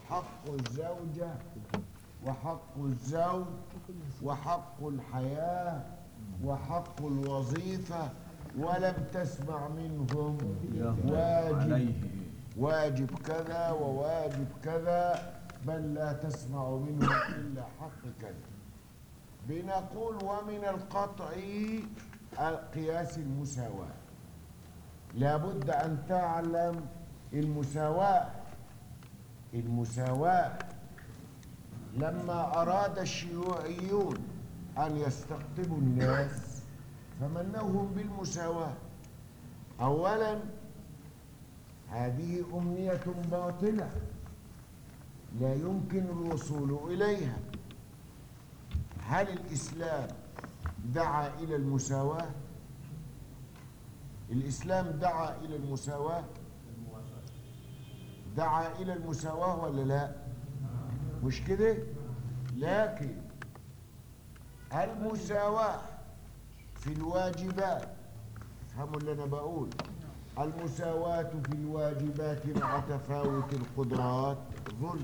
حق الزوجة وحق الزوج وحق الحياة وحق الوظيفة ولم تسمع منهم واجب واجب كذا وواجب كذا بل لا تسمع منهم إلا حق كذا بنقول ومن القطع قياس المساواة لابد أن تعلم المساواة المساواة لما أراد الشيوعيون أن يستقطبوا الناس فمنوهم بالمساواة أولا هذه أمنية باطلة لا يمكن الوصول إليها هل الإسلام دعا إلى المساواة؟ الإسلام دعا إلى المساواة دعا إلى المساواة ولا لا مش كده لكن المساواة في الواجبات افهموا اللي أنا بقول المساواة في الواجبات مع تفاوت القدرات ظلم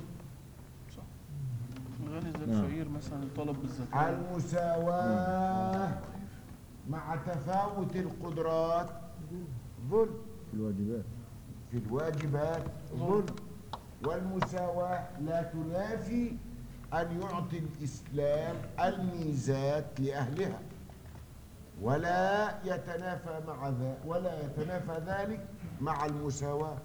الغني زي الفقير مثلا طلب بالزكاة المساواة مع تفاوت القدرات ظلم في الواجبات في الواجبات ظلم والمساواة لا تنافي أن يعطي الإسلام الميزات لأهلها ولا يتنافى مع ذلك ولا يتنافى ذلك مع المساواة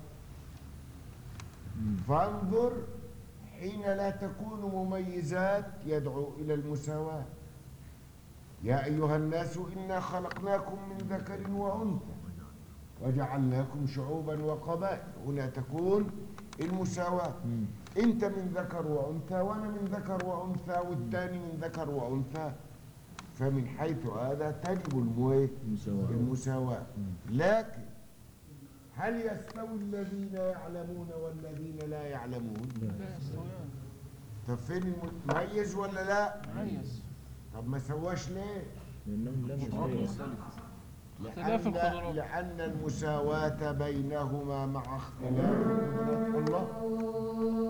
فانظر حين لا تكون مميزات يدعو إلى المساواة يا أيها الناس إنا خلقناكم من ذكر وأنثى وجعلناكم شعوبا وقبائل هنا تكون المساواة أنت من ذكر وأنثى وأنا من ذكر وأنثى والثاني من ذكر وأنثى فمن حيث هذا تجب المو- المساواة. المساواة لكن هل يستوي الذين يعلمون والذين لا يعلمون لا يستويان طب فين المميز ولا لا مميز طب ما سواش ليه لأنهم لم قدرات يتغيروا مختلفة اختلاف لأن, القدرات. لأن المساواة بينهما مع اختلاف قدرات الله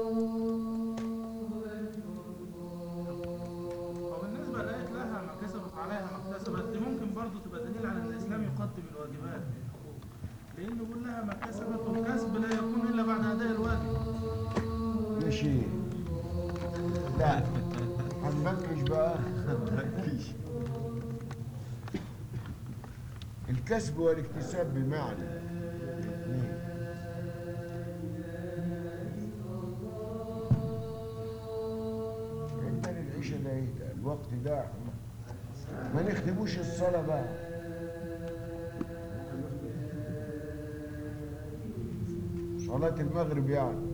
وبالنسبة لآية لها ما كسبت عليها ما اكتسبت دي ممكن برضه تبقى دليل على ان الاسلام يقدم الواجبات لانه بيقول لها ما كسبت والكسب لا يكون الا بعد اداء الواجب يا شيخ لا هنبكش بقى الكسب والاكتساب بمعنى الاثنين. عندنا العشاء ده ايه ده الوقت ده ما نختموش الصلاة بقى صلاة المغرب يعني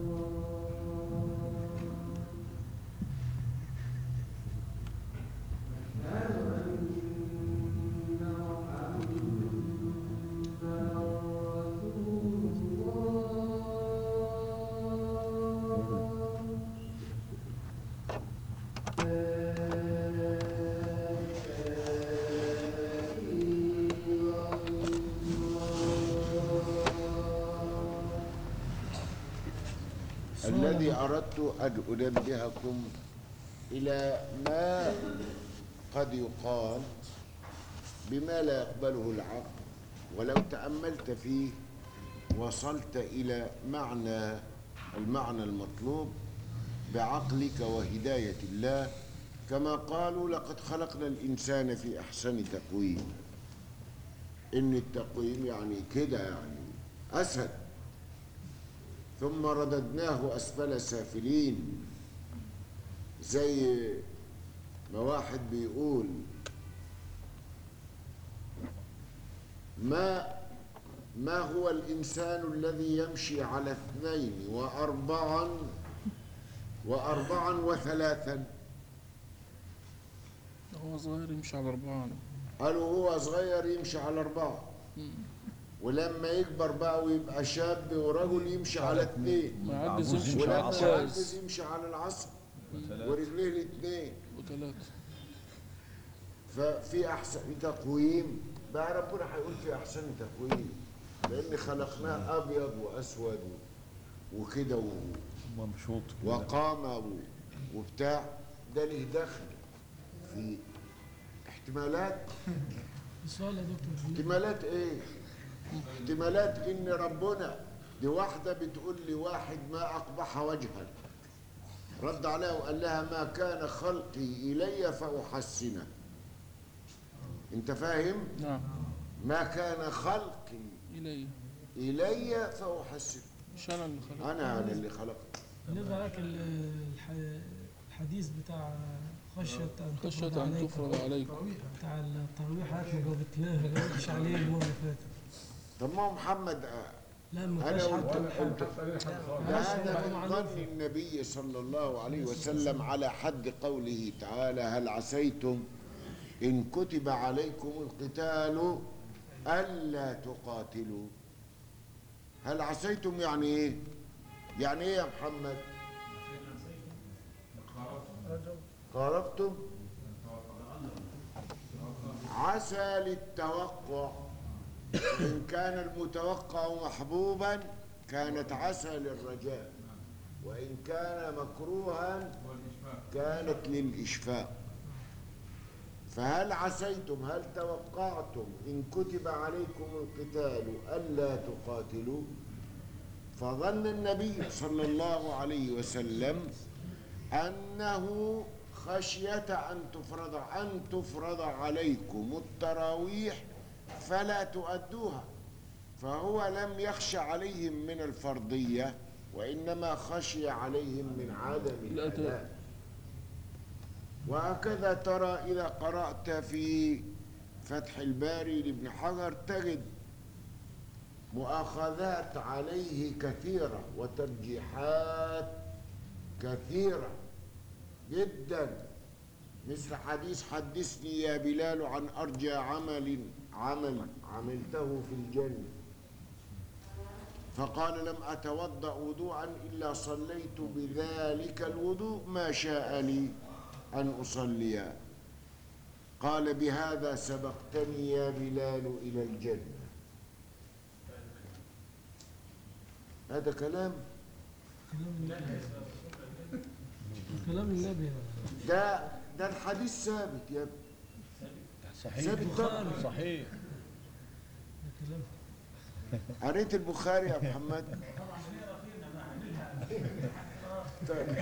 الذي أردت أن أنبهكم إلى ما قد يقال بما لا يقبله العقل ولو تأملت فيه وصلت إلى معنى المعنى المطلوب بعقلك وهداية الله كما قالوا لقد خلقنا الإنسان في أحسن تقويم إن التقويم يعني كده يعني أسد ثم رددناه أسفل سافلين زي ما واحد بيقول ما ما هو الإنسان الذي يمشي على اثنين وأربعا وأربعا وثلاثا هو صغير يمشي على أربعة قالوا هو صغير يمشي على أربعة ولما يكبر بقى ويبقى شاب ورجل يمشي على اثنين ما يعجز عجوز يمشي يمشي على على ولما العصا. يعجز كويس يمشي على العصر وثلاثة. ورجليه الاثنين وثلاثة ففي احسن تقويم بقى ربنا هيقول في احسن تقويم لان خلقناه ابيض واسود وكده و... ممشوط وقام و- وبتاع ده ليه دخل في احتمالات السؤال يا دكتور احتمالات ايه احتمالات ان ربنا دي واحده بتقول لي واحد ما اقبح وجها رد عليها وقال لها ما كان خلقي الي فاحسنه انت فاهم نعم ما كان خلقي إلي الي فاحسنه مش أنا اللي خلقت انا انا اللي خلقت بالنسبة لك ال- الح- الحديث بتاع خشية أن خشية تفرض أن عليكم تفرض عليكم بتاع التراويح حضرتك ما جاوبتناه ما جاوبتش عليه المرة اللي فاتت طب ما هو محمد آه، لا ما انا كانش قلت حد قلت ده هذا من ظن النبي صلى الله عليه وسلم على حد قوله تعالى هل عسيتم إن كتب عليكم القتال ألا تقاتلوا هل عسيتم يعني إيه؟ يعني إيه يا محمد؟ قاربتم؟ عسى للتوقع إن كان المتوقع محبوبا كانت عسى للرجاء وإن كان مكروها كانت للإشفاق فهل عسيتم هل توقعتم إن كتب عليكم القتال ألا تقاتلوا فظن النبي صلى الله عليه وسلم أنه خشية أن تفرض أن تفرض عليكم التراويح فلا تؤدوها فهو لم يخش عليهم من الفرضية وإنما خشي عليهم من عدم الأداء. الأداء وهكذا ترى إذا قرأت في فتح الباري لابن حجر تجد مؤاخذات عليه كثيرة وترجيحات كثيرة جدا مثل حديث حدثني يا بلال عن أرجى عمل عمل عملته في الجنة فقال لم أتوضأ وضوءا إلا صليت بذلك الوضوء ما شاء لي أن أصلي قال بهذا سبقتني يا بلال إلى الجنة هذا كلام كلام النبي كلام النبي ده ده الحديث ثابت يا ابني صحيح ثابت طبعا صحيح ده كلام قريت البخاري يا محمد طيب.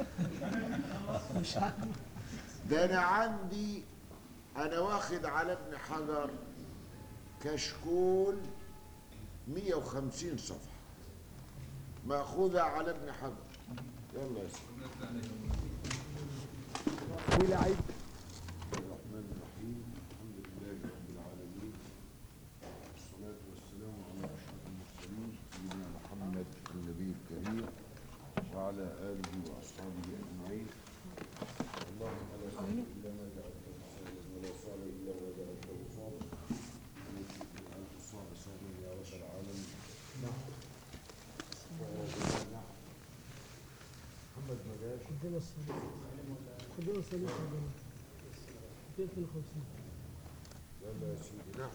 مش عارف ده انا عندي انا واخد على ابن حجر كشكول 150 صفحه ماخوذه على ابن حجر يلا يا سيدي الرحمن الرحيم الحمد لله رب العالمين والصلاة والسلام على أشرف المرسلين سيدنا محمد النبي الكريم وعلى آله وأصحابه أجمعين اللهم لا سهل إلا ما جعلته سهلا ولا صعب إلا ما جعلته صعبا ونشهد أن الصعب سهلا يا رب العالمين نعم نعم محمد مجاش خدنا الصليب خدنا الصليب يا جماعة 250 يلا يا سيدي نعم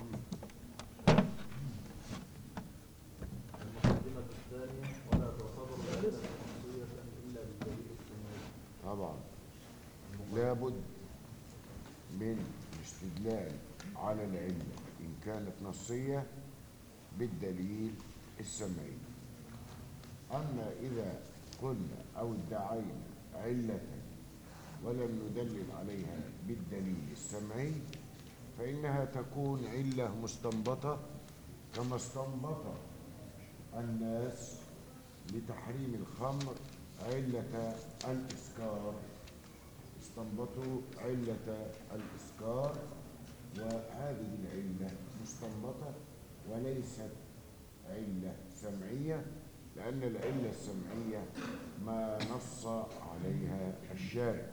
طبعا لابد من الاستدلال على العلة إن كانت نصية بالدليل السمعي أما إذا قلنا أو ادعينا علة ولم ندلل عليها بالدليل السمعي فإنها تكون علة مستنبطة كما استنبط الناس لتحريم الخمر علة الإسكار استنبطوا علة الإسكار وهذه العلة مستنبطة وليست علة سمعية لأن العلة السمعية ما نص عليها الشارع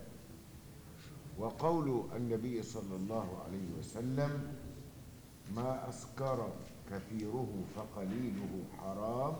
وقول النبي صلى الله عليه وسلم ما أسكر كثيره فقليله حرام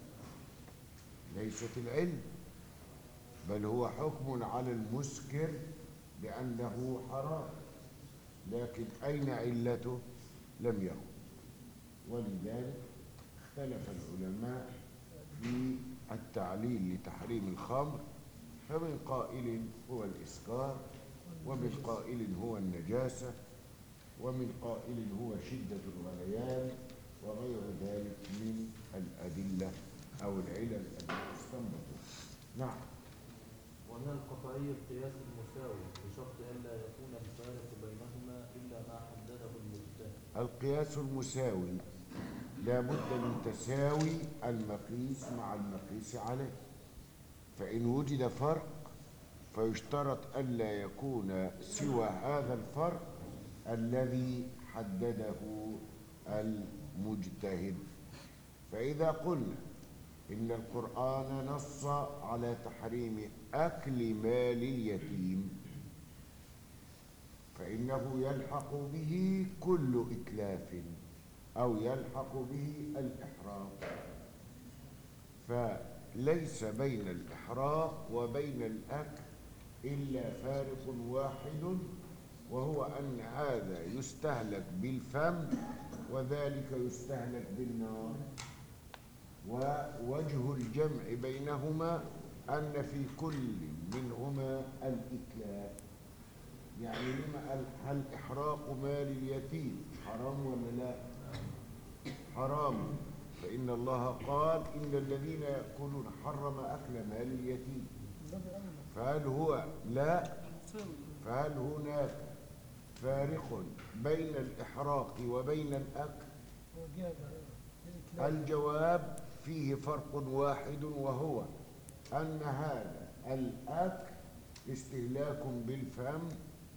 ليست العلم بل هو حكم على المسكر بأنه حرام لكن أين علته لم يكن ولذلك اختلف العلماء في التعليل لتحريم الخمر فمن قائل هو الإسكار ومن قائل هو النجاسة ومن قائل هو شدة الغليان وغير ذلك من الأدلة أو العلل التي استنبطوا نعم ومن القطعي القياس المساوي بشرط ألا يكون الفارق بينهما إلا ما حدده المجتهد القياس المساوي لا بد من تساوي المقيس مع المقيس عليه فإن وجد فرق فيشترط ألا يكون سوى هذا الفرق الذي حدده المجتهد فإذا قلنا إن القرآن نص على تحريم أكل مال اليتيم فإنه يلحق به كل إتلاف أو يلحق به الإحراق فليس بين الإحراق وبين الأكل إلا فارق واحد وهو أن هذا يستهلك بالفم وذلك يستهلك بالنار ووجه الجمع بينهما أن في كل منهما الإتلاف يعني لما قال هل إحراق مال اليتيم حرام ولا لا حرام فإن الله قال إن الذين يأكلون حرم أكل مال اليتيم فهل هو لا فهل هناك فارق بين الإحراق وبين الأكل الجواب فيه فرق واحد وهو أن هذا الأكل استهلاك بالفم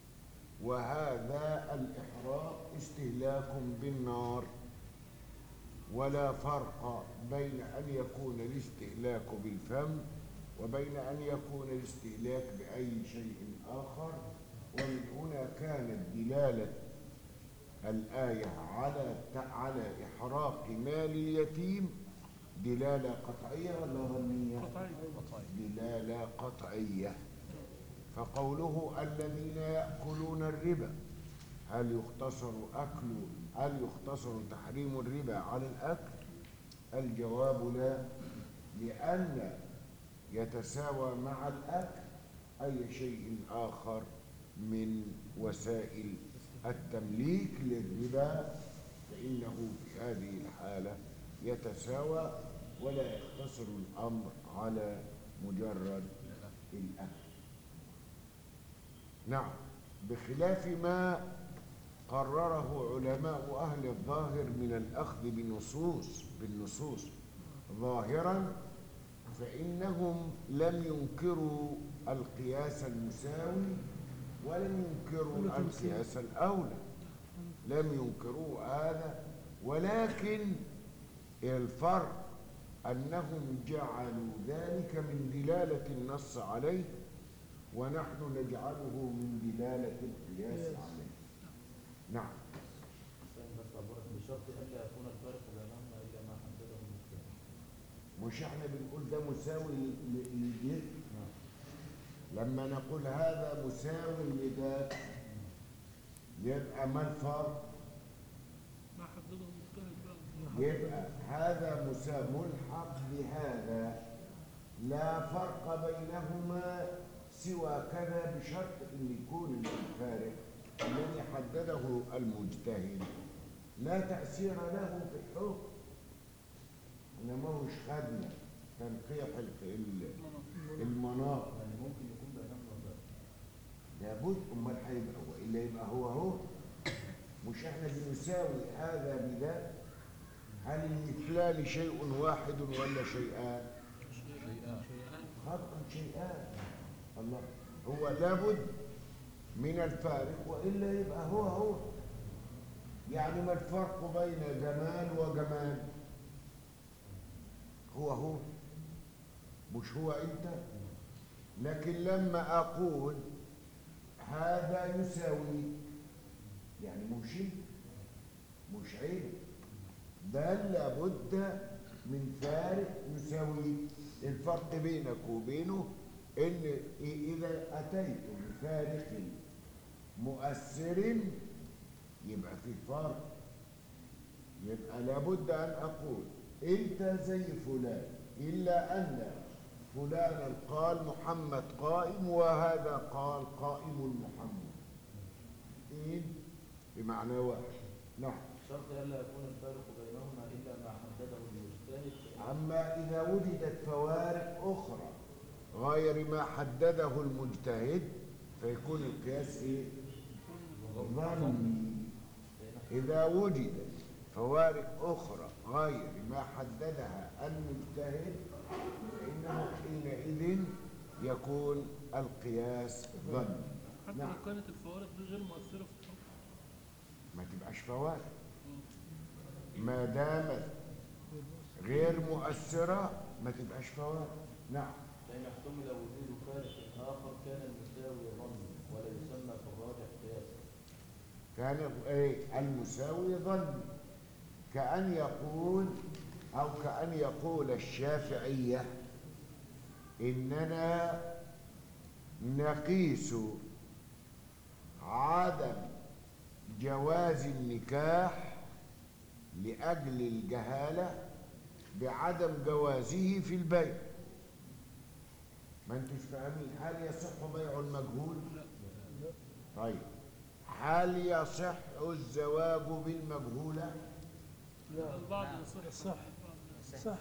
وهذا الإحراق استهلاك بالنار ولا فرق بين أن يكون الاستهلاك بالفم وبين أن يكون الاستهلاك بأي شيء آخر ومن هنا كانت دلالة الآية على على إحراق مال اليتيم دلالة قطعية ولا ظنية؟ دلالة قطعية فقوله الذين يأكلون الربا هل يختصر أكل هل يختصر تحريم الربا على الأكل؟ الجواب لا لأن يتساوى مع الأكل أي شيء آخر من وسائل التمليك للربا فإنه في هذه الحالة يتساوى ولا يقتصر الأمر على مجرد الأكل نعم بخلاف ما قرره علماء أهل الظاهر من الأخذ بالنصوص بالنصوص ظاهرا فإنهم لم ينكروا القياس المساوي ولم ينكروا القياس الأولى لم ينكروا هذا ولكن الفرق أنهم جعلوا ذلك من دلالة النص عليه ونحن نجعله من دلالة القياس عليه نعم فإن بس عبارة بشرط ألا يكون الفارق بينهما إلا ما حدده المجتهد مش احنا بنقول ده مساوي ل- للجسم لما نقول هذا مساوي لده يبقى ما الفرق ما حدده المجتهد بقى يبقى هذا مساوي ملحق بهذا لا فرق بينهما سوى كذا بشرط ان يكون الفارق الذي حدده المجتهد لا تأثير له في الحكم انما هوش خدنا تنقيح ال- ال- المناط يعني ممكن يكون بينهما فرق لابد امال هيبقى هو الا يبقى هو هو مش احنا بنساوي هذا بذاك هل المثلان شيء واحد ولا شيئان شيئان خطأ شيئان الله هو لابد من الفارق والا يبقى هو هو يعني ما الفرق بين جمال وجمال هو هو مش هو انت لكن لما اقول هذا يساوي يعني مش انت مش عيب بل لابد من فارق يساوي الفرق بينك وبينه ان اذا اتيت بفارق مؤثر يبقى في فرق يبقى لابد ان اقول انت زي فلان إلا أن فلانا قال محمد قائم وهذا قال قائم محمد إيه؟ بمعنى واحد نعم شرط ألا يكون الفارق بينهما إلا ما حدده المجتهد أما إذا وجدت فوارق أخرى غير ما حدده المجتهد فيكون القياس إيه؟ ظني إذا وجدت فوارق أخرى غير ما حددها المجتهد فإنه حينئذ يكون القياس ظني حتى نعم. لو كانت الفوارق دي غير مؤثرة في الحكم ما تبقاش فوارق ما دامت غير مؤثرة ما تبقاش فوارق نعم فإن احتمل وجود فارق آخر كان المساوي ظن ولا يسمى في الراجح قياسا كان ايه المساوي ظني كأن يقول أو كأن يقول الشافعية إننا نقيس عدم جواز النكاح لأجل الجهالة بعدم جوازه في البيع ما انتوش فاهمين هل يصح بيع المجهول؟ طيب هل يصح الزواج بالمجهولة؟ البعض يصح صح. البعض لا. صح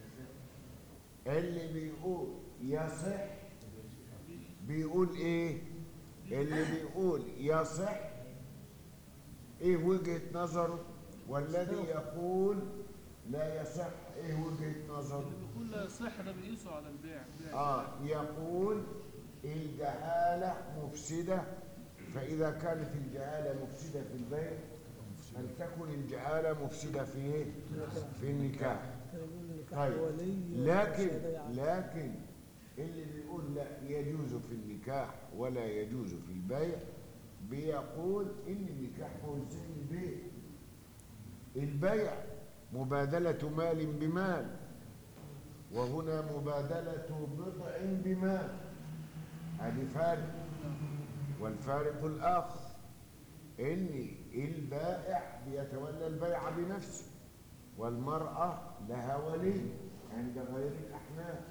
اللي بيقول يصح بيقول ايه؟ اللي بيقول يصح ايه وجهة نظره؟ والذي يقول لا يصح ايه وجهة نظره؟ اللي بيقول لا يصح ده بيقيسوا على البيع بيع آه يقول الجهالة مفسدة فإذا كانت الجهالة مفسدة في البيع فلتكن الجهالة مفسدة في إيه؟ في النكاح كان يقول النكاح طيب ولي لكن وشهادة يعقد. لكن اللي بيقول لا يجوز في النكاح ولا يجوز في البيع بيقول ان النكاح هو زي البيع البيع مبادلة مال بمال وهنا مبادلة بضع بمال هذه فارق والفارق الآخر إن البائع بيتولى البيع بنفسه والمرأة لها ولي عند غير الأحناف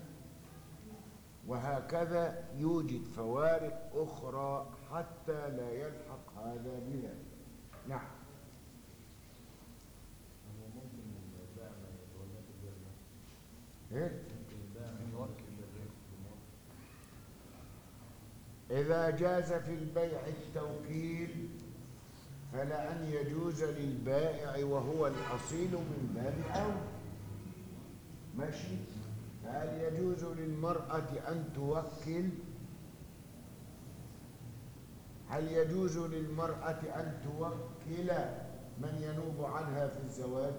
وهكذا يوجد فوارق أخرى حتى لا يلحق هذا بذاك نعم هو ممكن البائع ما يتولاش البيع نفسه إيه؟ ممكن البائع ما يتولاش البيع إذا جاز في البيع التوكيل فلأن يجوز للبائع وهو الأصيل من باب أولى ماشي هل يجوز للمرأة أن توكل هل يجوز للمرأة أن توكل من ينوب عنها في الزواج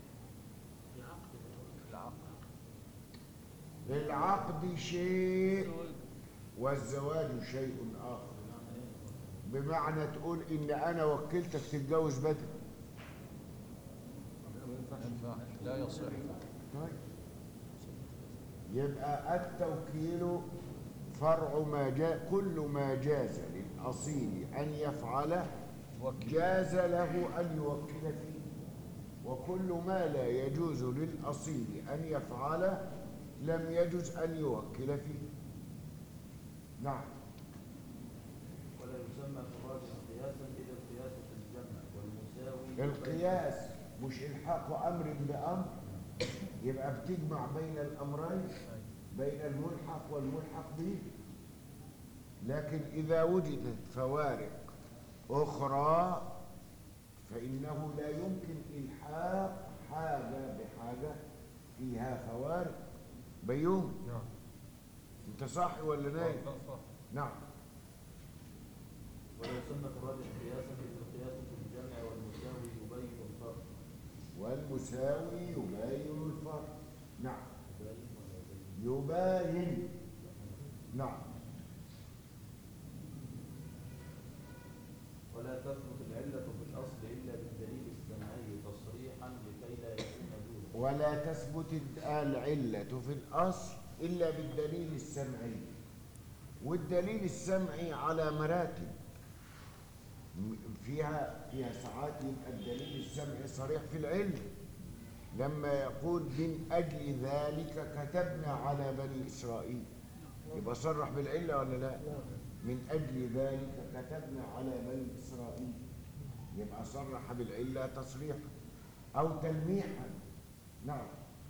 العقد شيء زواج. والزواج شيء آخر بمعنى تقول إن أنا وكلتك تتجوز بدري ما ينفعش لا يصح طيب يبقى التوكيل فرع ما جاء كل ما جاز للأصيل أن يفعله توكل جاز له أن يوكل فيه وكل ما لا يجوز للأصيل أن يفعله لم يجوز أن يوكل فيه نعم ولا يسمى في الراجح قياسا إذا القياس في الجمع والمساوي القياس مش إلحاق أمر بأمر يبقى بتجمع بين الأمرين بين الملحق والملحق به لكن إذا وجدت فوارق أخرى فإنه لا يمكن إلحاق حاجة بحاجة فيها فوارق بيوم نعم أنت صاحي ولا نايم؟ نعم ولا يسمى في الراجح قياسا إذا القياس في الجمع والمساوي يبين الفرق والمساوي يبين الفرق نعم يبين ولا يبين يباين نعم ولا تثبت العلة في الأصل إلا بالدليل السمعي تصريحا لكي لا يكون دونه ولا تثبت العلة في الأصل إلا بالدليل السمعي والدليل السمعي على مراتب م- فيها فيها ساعات يبقى الدليل السمعي صريح في العلم لما يقول من أجل ذلك كتبنا على بني إسرائيل يبقى صرح بالعلة ولا لا من أجل ذلك كتبنا على بني إسرائيل يبقى صرح بالعلة تصريحا أو تلميحا نعم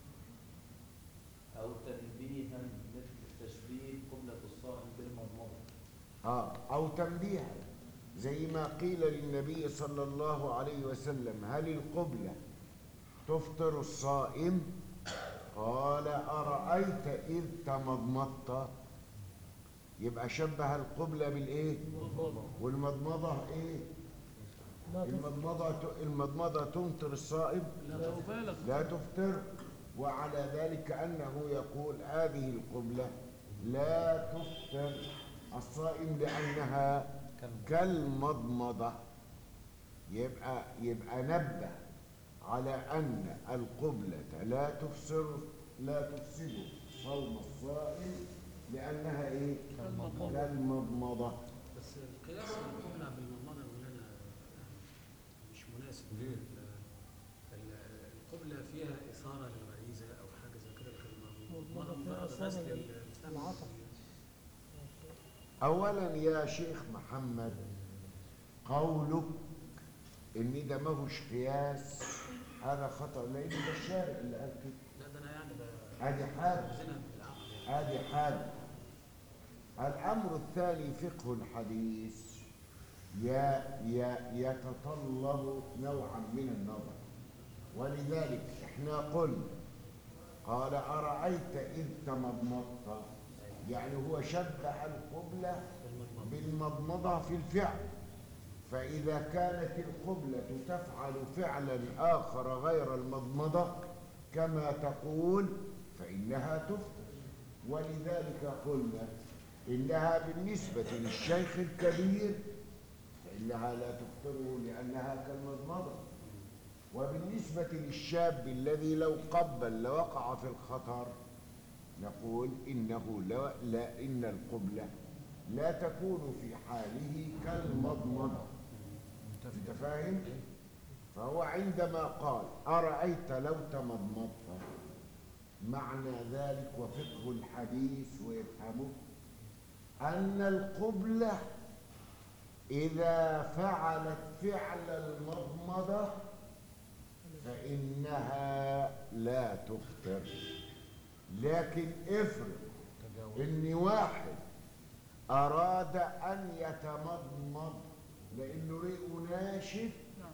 أو تنبيها مثل تشبيه قبلة الصائم بالمضمضة آه أو تنبيها زي ما قيل للنبي صلى الله عليه وسلم هل القبلة تفطر الصائم قال أرأيت إذ تمضمضت يبقى شبه القبلة بالإيه والمضمضة إيه لا تفطر. المضمضة المضمضة تمطر الصائم لو بالغ لا تفطر وعلى ذلك أنه يقول هذه القبلة لا تفطر الصائم لأنها كالمضمضة يبقى يبقى نبه على أن القبلة لا تفسر لا تفسد صوم الصائم لأنها إيه؟ كالمضمضة. كالمضمضة بس القياس القبلة بالمضمضة مولانا مش مناسب ليه؟ ال- ال- القبلة فيها إثارة للغريزة أو حاجة زي كده لكن المضمضة المضمضة فيها مجرد إثارة غسل لل- الفم. للعطش. أولا يا شيخ محمد قولك إن ده ماهوش قياس هذا خطأ لأن ده الشارع اللي قال كده لا ده أنا يعني هذه حاجة بزنها بالعقل يعني. هذه حاجة الأمر الثاني فقه الحديث ي- ي- يتطلب نوعا من النظر ولذلك احنا قلنا قال أرأيت إذ تمضمضت يعني هو شبه القبلة بالمضمضة في الفعل فإذا كانت القبلة تفعل فعلا آخر غير المضمضة كما تقول فإنها تفطر ولذلك قلنا إنها بالنسبة للشيخ الكبير فإنها لا تفطره لأنها كالمضمضة وبالنسبة للشاب الذي لو قبل لوقع في الخطر نقول إنه لا, لا إن القبلة لا تكون في حاله كالمضمضة أنت فاهم؟ فهو عندما قال أرأيت لو تمضمضت معنى ذلك وفقه الحديث ويفهمه أن القبلة إذا فعلت فعل المضمضة فإنها لا تفطر لكن افرض إن واحد أراد أن يتمضمض لأنه ريقه ناشف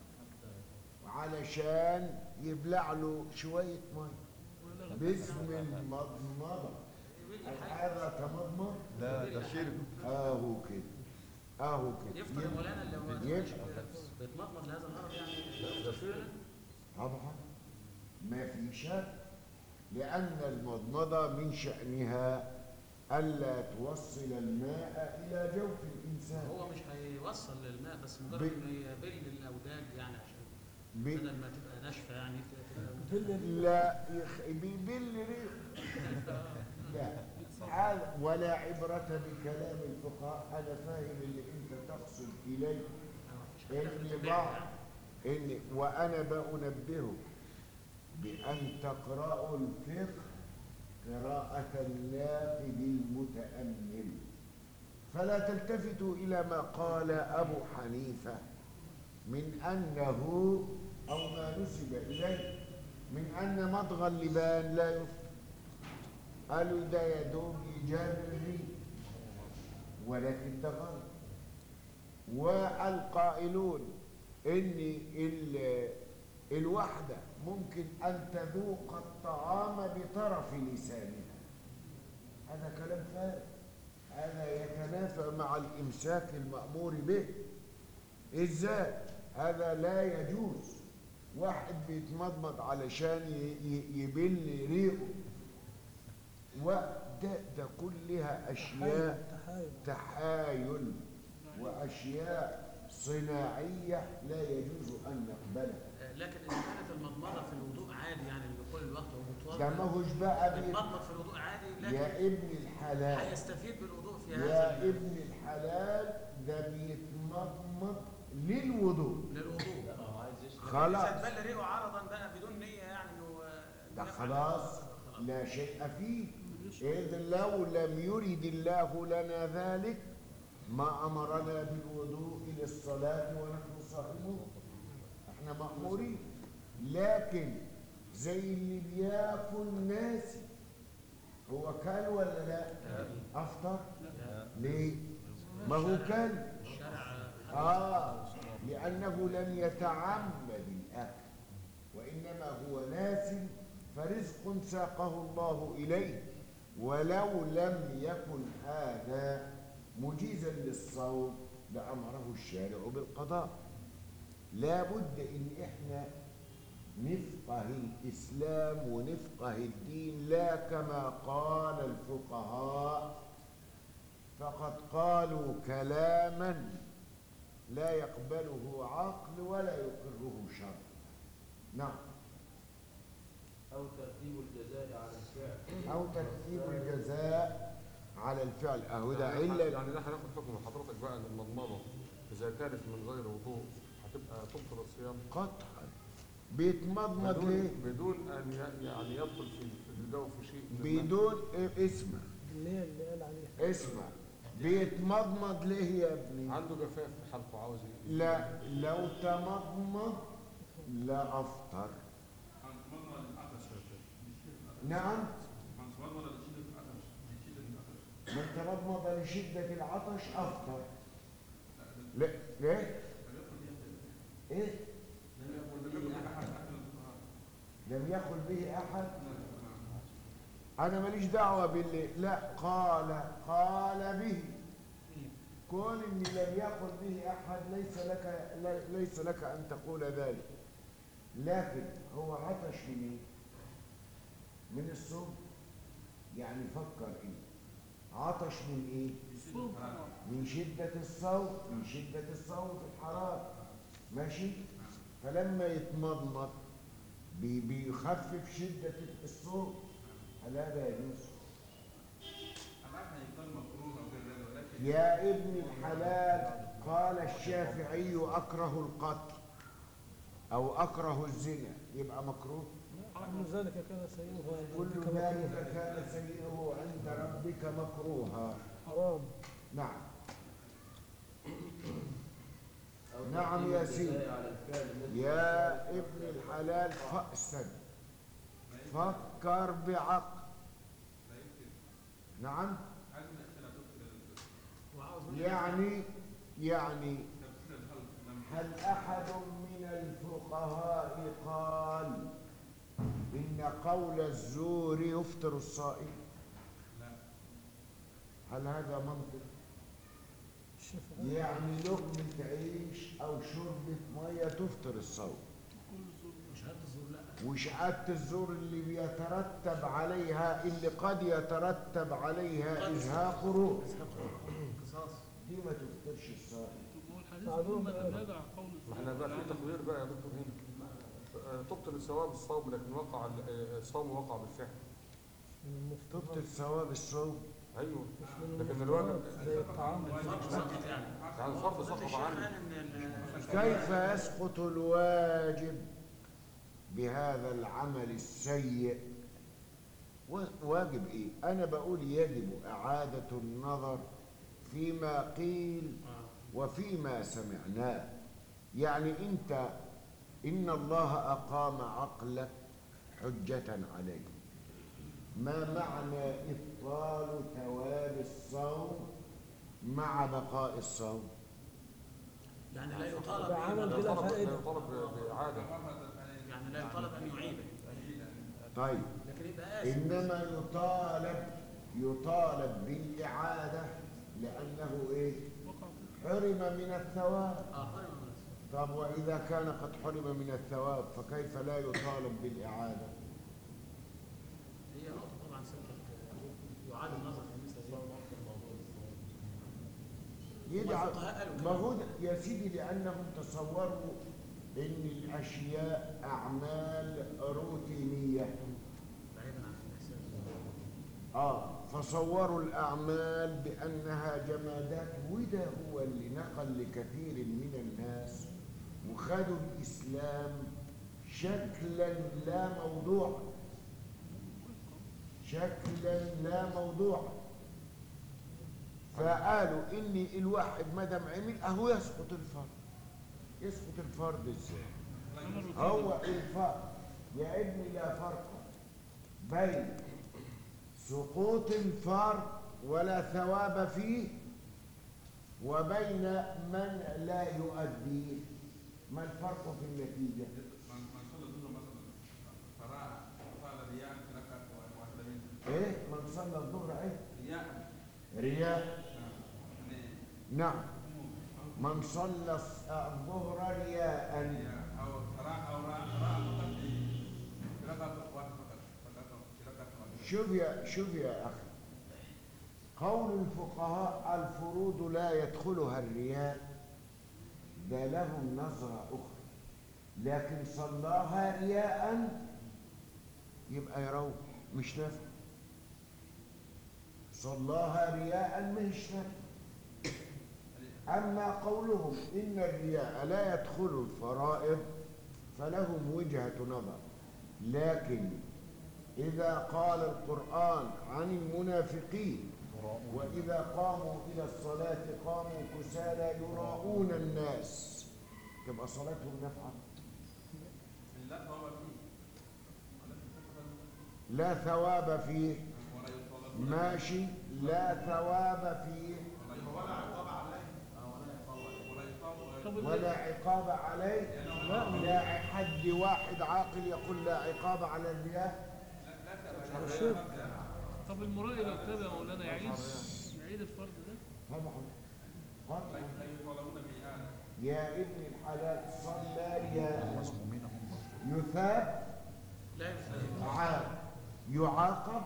علشان يبلع له شوية مية باسم المضمضة هل هذا تمضمض؟ لا ده شرب اهو كده اهو كده يفطر يا مولانا اللي هو يبقى بيتمضمض لهذا الغرض يعني فعلا طبعا ما في شك لأن المضمضة من شأنها ألا توصل الماء إلى جوف الإنسان هو مش هيوصل للماء بس مجرد بي- انه يبل الاوداج يعني عشان بي- بدل ما تبقى ناشفه يعني تبقى لا يخ... بيبل ريقه لا هذا ولا عبرة بكلام الفقهاء أنا فاهم اللي أنت تقصد إليه إن بعض إن وأنا بأنبهه بأن تقرأوا الفقه قراءة الناقد المتأمل فلا تلتفتوا إلى ما قال أبو حنيفة من أنه أو ما نسب إليه من أن مضغ اللبان لا يفطر قالوا ده يا دوب إيجاد الريح ولكن ده غلط والقائلون إن ال- الوحدة ممكن أن تذوق الطعام بطرف لسانها هذا كلام فارغ هذا يتنافى مع الإمساك المأمور به إزاي هذا لا يجوز واحد بيتمضمض علشان ي- ي- يبل ريقه وده ده كلها أشياء تحايل تحايل وأشياء صناعية لا يجوز أن نقبلها لكن اذا كانت المضمضه في الوضوء عادي يعني لدخول الوقت ومتوضا ده ماهوش بقى بي- المضمض في الوضوء عادي لكن يا ابن الحلال هيستفيد بالوضوء في يا هذا ال- ابن الحلال ده بيتمضمض للوضوء للوضوء لا هو عايز يشرب خلاص اذا تبل ريقه عرضا بقى بدون نيه يعني انه ده خلاص لا شيء فيه إذ لو لم يرد الله لنا ذلك ما أمرنا بالوضوء للصلاة ونحن صائمون احنا مأمورين لكن زي اللي بياكل ناسي هو كل ولا لا أفطر ليه ما هو كل آه لأنه لم يتعمد الأكل وإنما هو ناس فرزق ساقه الله إليه ولو لم يكن هذا مجيزا للصوم لأمره الشارع بالقضاء لا بد إن إحنا نفقه الإسلام ونفقه الدين لا كما قال الفقهاء فقد قالوا كلاما لا يقبله عقل ولا يقره شرع نعم أو ترتيب الجزاء على الفعل أو ترتيب الجزاء على الفعل أهو ده علة يعني ده هناخد حكم من حضرتك بقى ان المضمضه اذا كانت من غير وضوء هتبقى تبطل الصيام قطعا بيتمضمض ليه؟ بدون بدون ان ي- يعني يدخل في في الجوف شيء من الماء. بدون إيه اسمع اللي هي اللي قال عليها اسمع بيتمضمض ليه يا ابني؟ عنده جفاف في حلقه عاوز ي- لا لو تمضمض لا أفطر نعم من تمضمض لشدة العطش أفطر لا ليه؟ إيه؟ لم يقل به أحد أنا ماليش دعوة باللي لا قال قال به كون إن لم يقل به أحد ليس لك لا- ليس لك أن تقول ذلك لكن هو عطش من إيه؟ من الصوم يعني فكر إيه عطش من إيه الصوم طبعا من شدة الصوت من شدة الصوت الحرارة ماشي فلما يتمضمض بي- بيخفف شدة الصوت هل هذا يجوز يا ابن الحلال قال الشافعي أكره القتل أو أكره الزنا يبقى مكروه كل ذلك كان سيئه عند كل ربك ذلك مكروها. كان سيئه عند ربك مكروها حرام نعم أو نعم ترتيب يا سيدي. الجزاء على الفعل الذي يا ابن الحلال فأسد فكر بعقل نعم يعني يعني هل أحد من الفقهاء قال إن قول الزور يفطر الصائم هل هذا منطق الشافعي يعني لقمة عيش أو شربة مية تفطر الصوم وشهادة الزور اللي بيترتب عليها اللي قد يترتب عليها إزهاق روح دي ما تفطرش الصائم طب هو الحديث معلوم محمد بقى. النبي عن قول ما احنا بقى في تقدير بقى يا دكتور هنا آه، تبطل الثواب الصوم لكن وقع ال- آه، الصوم وقع بالفعل من تبطل المفترض ثواب الصوم ايوه مش من لكن الواجب المفترض زي الطعام يعني الفرض سقط عنه كيف يسقط الواجب بهذا العمل السيء و- واجب ايه انا بقول يجب اعادة النظر فيما قيل وفيما سمعناه يعني انت ان الله اقام عقلك حجة عليك ما معنى ابطال ثواب الصوم مع بقاء الصوم يعني لا يطالب ده عمل لا بلا يطالب لا فائدة يطالب ب- بإعادة يعني لا يطالب ان يعيده طيب لكن يبقى آثم إنما يطالب يطالب بالإعادة لأنه إيه؟ حرم من الثواب اه حرم من الصوم. طب وإذا كان قد حرم من الثواب فكيف لا يطالب بالإعادة؟ هي نقطة طبعا سكت يعاد النظر في مثل هذه يدعى والفقهاء قالوا ما هو ده- يا سيدي لأنهم تصوروا إن الأشياء أعمال روتينية بعيدا عن الاحساس آه فصوروا الأعمال بأنها جمادات وده هو اللي نقل لكثير من الناس وخدوا الإسلام شكلا لا موضوع شكلا لا موضوعا فقالوا ان الواحد ما دام عمل اهو يسقط الفرض يسقط الفرض ازاي هو الفرق يا ابني لا فرق بين سقوط الفرض ولا ثواب فيه وبين من لا يؤديه ما الفرق في النتيجة ايه من صلى الظهر ايه رياء نعم من صلى الص- الظهر رياء شوف يا شوف يا اخي قول الفقهاء الفروض لا يدخلها الرياء ده لهم نظرة أخرى لكن صلاها رياء يبقى يروح مش نافع صلاها رياء مش نافع أما قولهم إن الرياء لا يدخل الفرائض فلهم وجهة نظر لكن إذا قال القرآن عن المنافقين وإذا قاموا إلى الصلاة قاموا كسالى يراؤون الناس تبقى صلاتهم نافعة لا ثواب فيه ماشي لا ثواب فيه طب ولا عقاب عليه لا حد واحد عاقل يقول لا عقاب على الرياء طب المرائي لو تاب يا مولانا يعيد يعيد الفرض ده طبعا قطعا يا ابن الحلال صلى رياء يثاب لا يفهم عاد يعاقب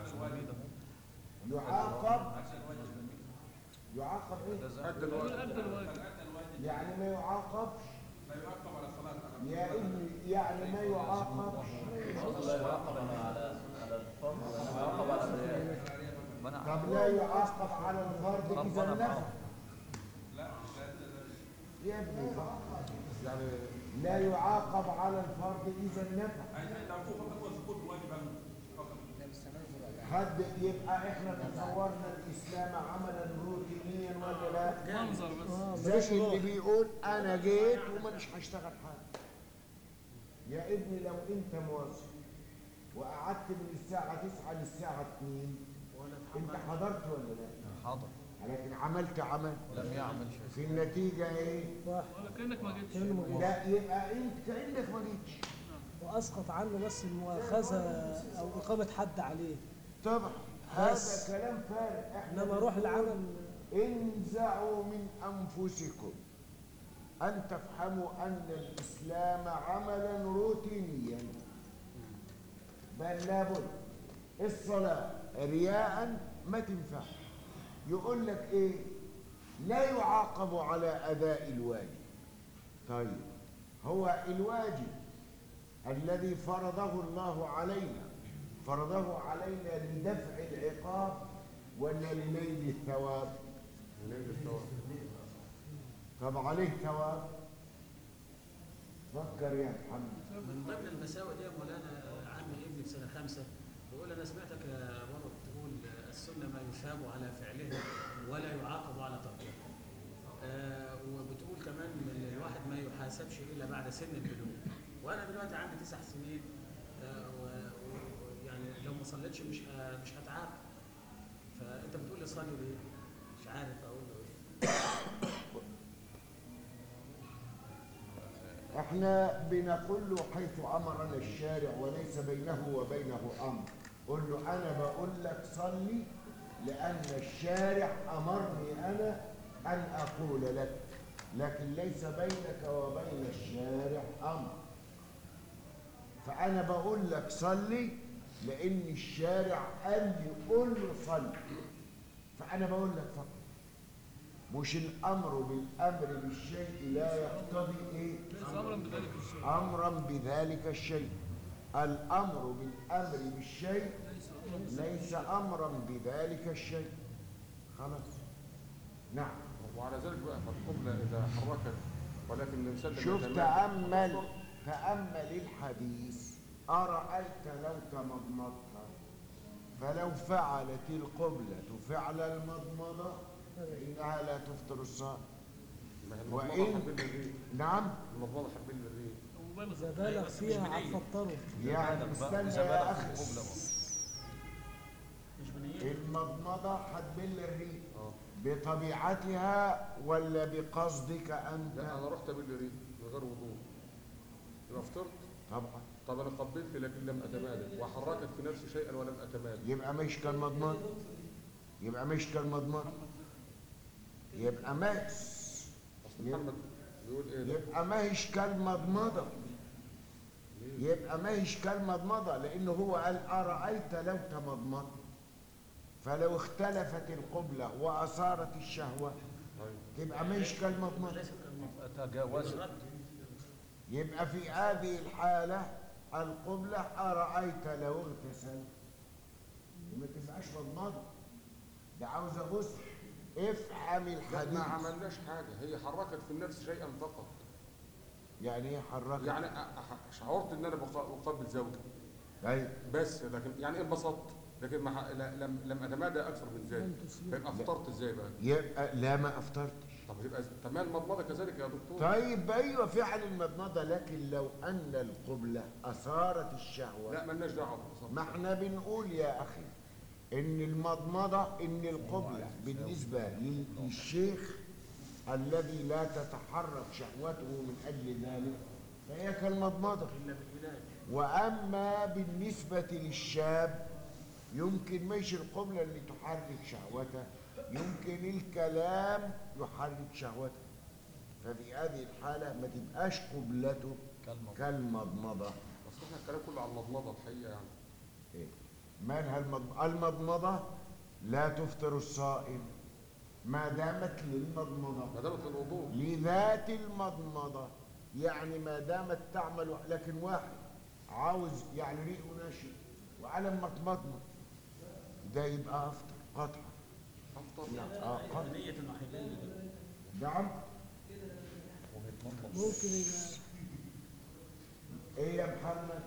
يعاقب يعاقب ايه قد يقول الواجب أدى الواجب يعني ما يعاقبش يا ابني يعني ما يعاقبش لا يعاقب على على الفرض ولا يعاقب على الرياء طب لا يعاقب على الفرض اذا نفع يا ابني فقط. يعني لا يعاقب على الفرض اذا نفع حد يبقى احنا تصورنا الاسلام عملا روتينيا ولا لا منظر بس زي اللي بيقول انا جيت ومانيش هشتغل حاجه يا ابني لو انت موظف وقعدت من الساعه 9 للساعه 2 انت حضرت ولا لا حاضر لكن عملت عمل لم يعمل شيء في النتيجه ايه ولا كأنك ما جيتش لا يبقى انت كانك ما جيتش واسقط عنه بس المؤاخذه او اقامه حد عليه طبعا هذا بس. كلام فارغ احنا انما اروح بنقول العمل انزعوا من أنفسكم أن تفهموا أن الإسلام عملا روتينيا بل لابد الصلاة رياء ما تنفع يقول لك إيه لا يعاقب على أداء الواجب طيب هو الواجب الذي فرضه الله علينا فرضه علينا لدفع العقاب ولا لنيل الثواب ليل الثواب طب عليه ثواب فكر يا محمد من ضمن المساوئ دي يا مولانا عمي ابني في سنه خمسه بيقول انا سمعتك يا بابا بتقول السنه ما يثاب على فعلها ولا يعاقب على تركها. آه وبتقول كمان ان الواحد ما يحاسبش الا بعد سن البلوغ. وانا دلوقتي عندي تسع سنين آه و- و- يعني لو ما صليتش مش ه- مش هتعاقب. فانت بتقول لي صلي ليه؟ مش عارف اقول له ايه. احنا بنقول له حيث امرنا الشارع وليس بينه وبينه امر قل له انا بقول لك صلي لان الشارع امرني انا ان اقول لك لكن ليس بينك وبين الشارع امر فانا بقول لك صلي لان الشارع قال لي قل له صلي فانا بقول لك فقط مش الامر بالامر بالشيء لا يقتضي ايه ليس أمرا بذلك الشيء امرا بذلك الشيء الامر بالامر بالشيء ليس أمرا ليس امرا بذلك الشيء خلاص نعم وعلى ذلك بقى فالقبلة إذا حركت ولكن الإنسان لم شوف يتمالك- تامل تامل الحديث ارايت لو تمضمضت فلو فعلت القبلة فعل المضمضة فإنها لا تفطر الصائم ما هي وإن- المضمضة حبيل للريق نعم المضمضة حبيل للريق ومبالغ إذا بالغ بس فيها مش بنية. هتفطره يعني استنى إذا يا بالغ أخي في القبلة بقى. مش بنية المضمضة هتبل الريق اه بطبيعتها ولا بقصدك لا أنت انا رحت ابل للريق من غير وضوء يبقى فطرت طبعا طب انا قبلت لكن لم اتمادى وحركت في نفسي شيئا ولم اتمادى يبقى مش كالمضمضة يبقى مش كالمضمضة يبقى مس اصل محمد بيقول ايه ده؟ يبقى ما هيش كالمضمضة ليه؟ يبقى ما هيش كالمضمضة لأنه هو قال أرأيت لو تمضمض فلو اختلفت القبلة وأثارت الشهوة طيب تبقى ما هيش كالمضمضة ليس كالمضمضة تجاوز يبقى في هذه الحالة القبلة أرأيت لو اغتسل ما تبقاش مضمضة ده عاوزة غسل افهم لا الحديث ما عملناش حاجه هي حركت في النفس شيئا فقط يعني ايه حركت يعني أ- أ- شعرت ان انا بق- بقبل زوجي أيوة. بس لكن يعني انبسطت لكن ما ح- لا- لم لم اتمادى اكثر من ذلك فيبقى افطرت ازاي بقى؟ يبقى لا ما افطرتش طب يبقى تمام المضمضه كذلك يا دكتور طيب ايوه فعل المضمضه لكن لو ان القبله اثارت الشهوه لا مالناش دعوه بالبساطة. ما احنا بنقول يا اخي ان المضمضه ان القبله بالنسبه لل- للشيخ الذي لا تتحرك شهوته من اجل ذلك فهي كالمضمضه إلا بالعلاج واما بالنسبه للشاب يمكن مش القبله اللي تحرك شهوته يمكن الكلام يحرك شهوته ففي هذه الحاله ما تبقاش قبلته كالمضمضة. كالمضمضه بس احنا الكلام كله على المضمضه الحقيقه يعني إيه؟ مالها المضمضة المضمضة لا تفطر الصائم ما دامت للمضمضة ما دامت الوضوء لذات المضمضة يعني ما دامت تعمل لكن واحد عاوز يعني ريقه ناشف وعلى ما تمضمض ده يبقى افطر قطعا افطر نعم اه قطعا بنية انه هيبل نعم ممكن يبقى ايه يا محمد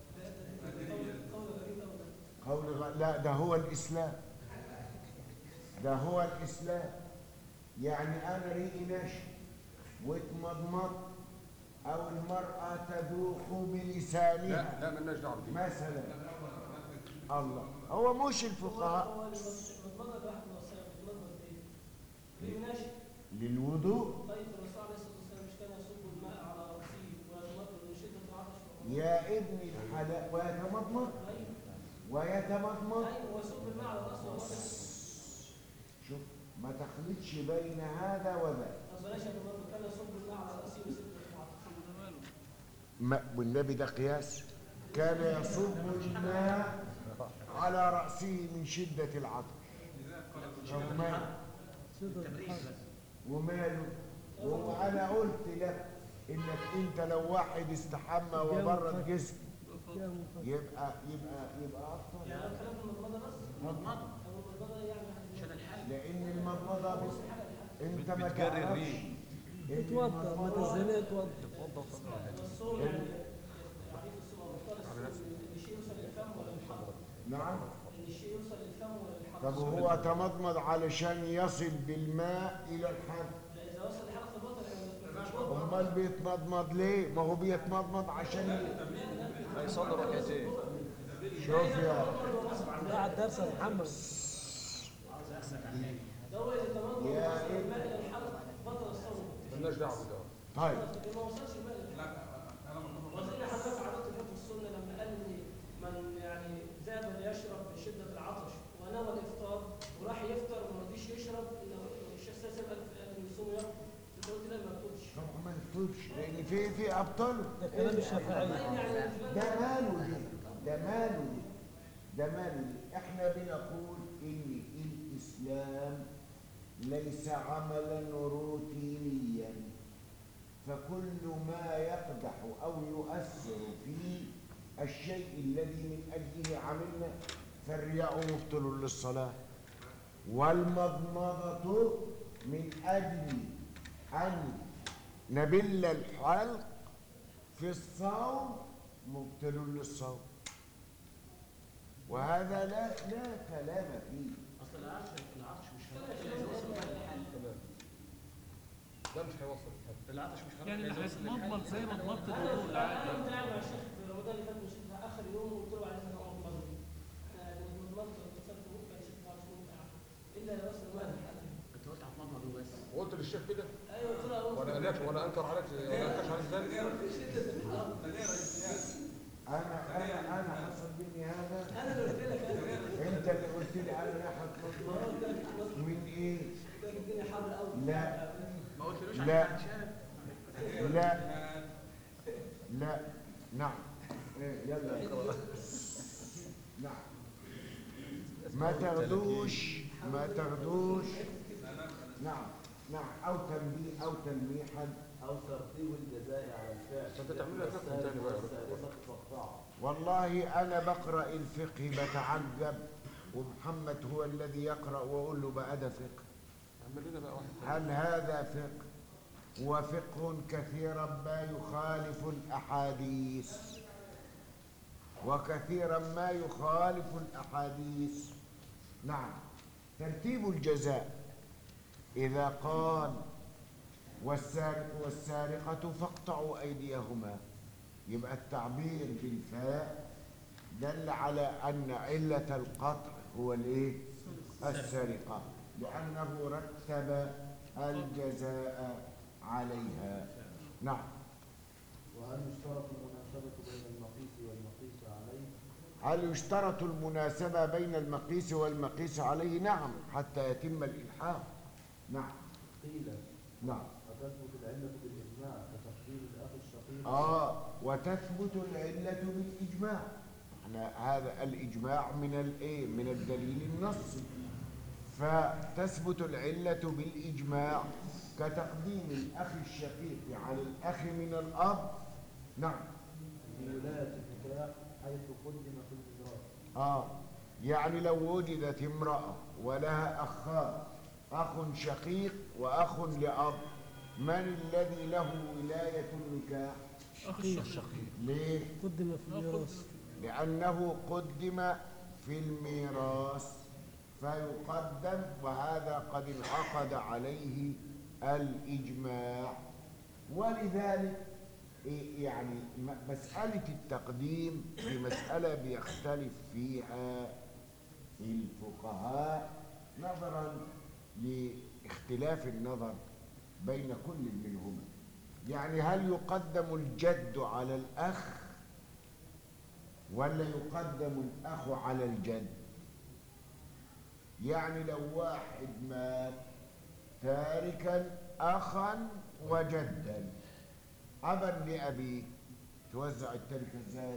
قول غ... لا ده هو الاسلام ده هو الاسلام يعني انا ريقي ناشف واتمضمض او المراه تذوق بلسانها لا لا مالناش دعوه بدي مثلا الله هو مش الفقهاء هو المضمضة الواحد وصايا بيتمضمض ايه؟ ليه ناشف؟ للوضوء طيب الرسول عليه الصلاة والسلام مش كان يصب الماء على رأسه ويتمضمض من شدة العطش يا ابن الحلال ويتمضمض أيوه ويتمضمض أيوه ويصب الماء على رأسه وهو ناشف. شوف ما تخلطش بين هذا وذاك أصل ليش يتمضمض كان يصب الماء على رأسه من شدة العطش ده ماله ما والنبي ده قياس كان يصب الماء على رأسه من شدة العطش طب ماله شدة تبريد الحر بس وماله وأنا قلت لك إنك أنت لو واحد استحمى وبرد جسمه يا مفضل يبقى يبقى يبقى أفضل يعني الكلام في المضمضة بس؟ مضمضة أو المضمضة يعني عشان الحل لأن المضمضة بس أنت ما بتجري تعرفش الريق. إن اتوضى ما المضمضة- تزنق اتوضى والصوم يعني تعريف الصوم مختلف الصوم إن الشيء يوصل للفم ولا للحلق؟ نعم إن الشيء يوصل للفم ولا للحلق؟ طب هو تمضمض علشان يصل بالماء إلى الحلق لا إذا وصل لحلقة البطن يعني مش بطن. امال بيتمضمض ليه ما هو بيتمضمض عشان هيصلي ركعتين شوف يا ده على الدرس يا محمد ده هو إذا تمضمض يا وصل الماء إلى الحلق بطل الصوم مالناش دعوه بده طيب ما وصلش الماء إلى الحلق وزي حضرتك عرفت في السنة لما قال إن من يعني ذهب ليشرب من شدة العطش ونوى الإفطار وراح يفطر وما رضيش يشرب إنه الشيخ ساسم قال إن يصوم يفطر أنت قلت لا ما تقولش طبعا ما يفوتش لان في في ابطاله ده كلام الشافعية يعني ده ماله دي ده ماله دي ده ماله دي احنا بنقول ان الاسلام ليس عملا روتينيا فكل ما يقدح او يؤثر في الشيء الذي من اجله عملنا فالرياء مبطل للصلاه والمضمضه من اجل ان نبل الحلق في الصوم مبطل للصوم وهذا لا لا كلام فيه اصل العطش العطش مش هيوصل الا اذا وصل لحد الحل تمام ده مش هيوصل لحد العطش مش هيروح يعني إلا إذا وصل هتمضمض للحل. زي مضمضة الوضوء العادي كنت قاعد مع الشيخ في رمضان اللي فات مش في اخر يوم وقلت له عايز انا اقعد مغرب مضمضت واتصلت بيه كان الشيخ ما عرفش ممتع الا لو وصل المال انت قلت هتمضمض وبس وقلت للشيخ كده ايوه قلت له أهو. وانا قالك وانا انكر عليك ولا انكرش عليك ذلك انا انا انا حصل مني هذا انا اللي قلت لك انا انت اللي قلت لي انا رايح اطلب من ايه قلت لك الدنيا حر قوي لا ما قلتلوش لا. عشان هتشارك لا لا نعم إيه، يلا نعم ما تاخدوش ما تاخدوش نعم نعم او تنبيه او تلميحا أو ترتيب الجزاء على الفعل فأنت تعمل لك حكم تاني بقى يا دكتور. والسارقة فاقطعه والله انا بقرا الفقه بتعجب ومحمد هو الذي يقرا واقول له بقى ده فقه عمل لنا بقى واحد هل هذا فقه وفقه كثيرا ما يخالف الأحاديث وكثيرا ما يخالف الأحاديث نعم ترتيب الجزاء إذا قال والسارق والسارقة فاقطعوا أيديهما يبقى التعبير بالفاء دل على أن علة القطع هو الإيه؟ السرقة لأنه رتب الجزاء عليها نعم وهل يشترط المناسبة بين المقيس والمقيس عليه هل يشترط المناسبة بين المقيس والمقيس عليه نعم حتى يتم الإلحاق نعم قيل نعم وتثبت العلة بالإجماع كتقدير الأخ الشقيق آه وتثبت العلة بالإجماع احنا هذا الإجماع من الإيه من الدليل النصي فتثبت العلة بالإجماع كتقديم الأخ الشقيق على الأخ من الأب نعم في ولاية النكاح حيث قدم في الميراث آه يعني لو وجدت امرأة ولها أخان أخ شقيق وأخ لأب من الذي له ولاية النكاح شقيق ليه؟ قدم في الميراث لأنه قدم في الميراث فيقدم وهذا قد انعقد عليه الإجماع ولذلك إيه يعني م- مسألة التقديم في مسألة بيختلف فيها الفقهاء نظرا لاختلاف النظر بين كل منهما يعني هل يقدم الجد على الأخ ولا يقدم الأخ على الجد يعني لو واحد مات تاركا أخا وجدا أبا لأبيه توزع التركة ازاي؟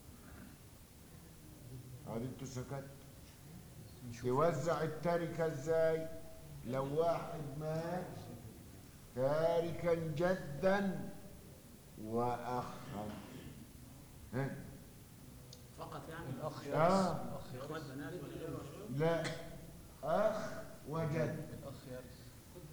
هذه انتوا سكت توزع التركة ازاي؟ لو واحد مات تاركا جدا وأخا ها؟ فقط يعني الأخ آه. يرث اخوات بنات ولا غيره لا أخ وجد الأخ يرث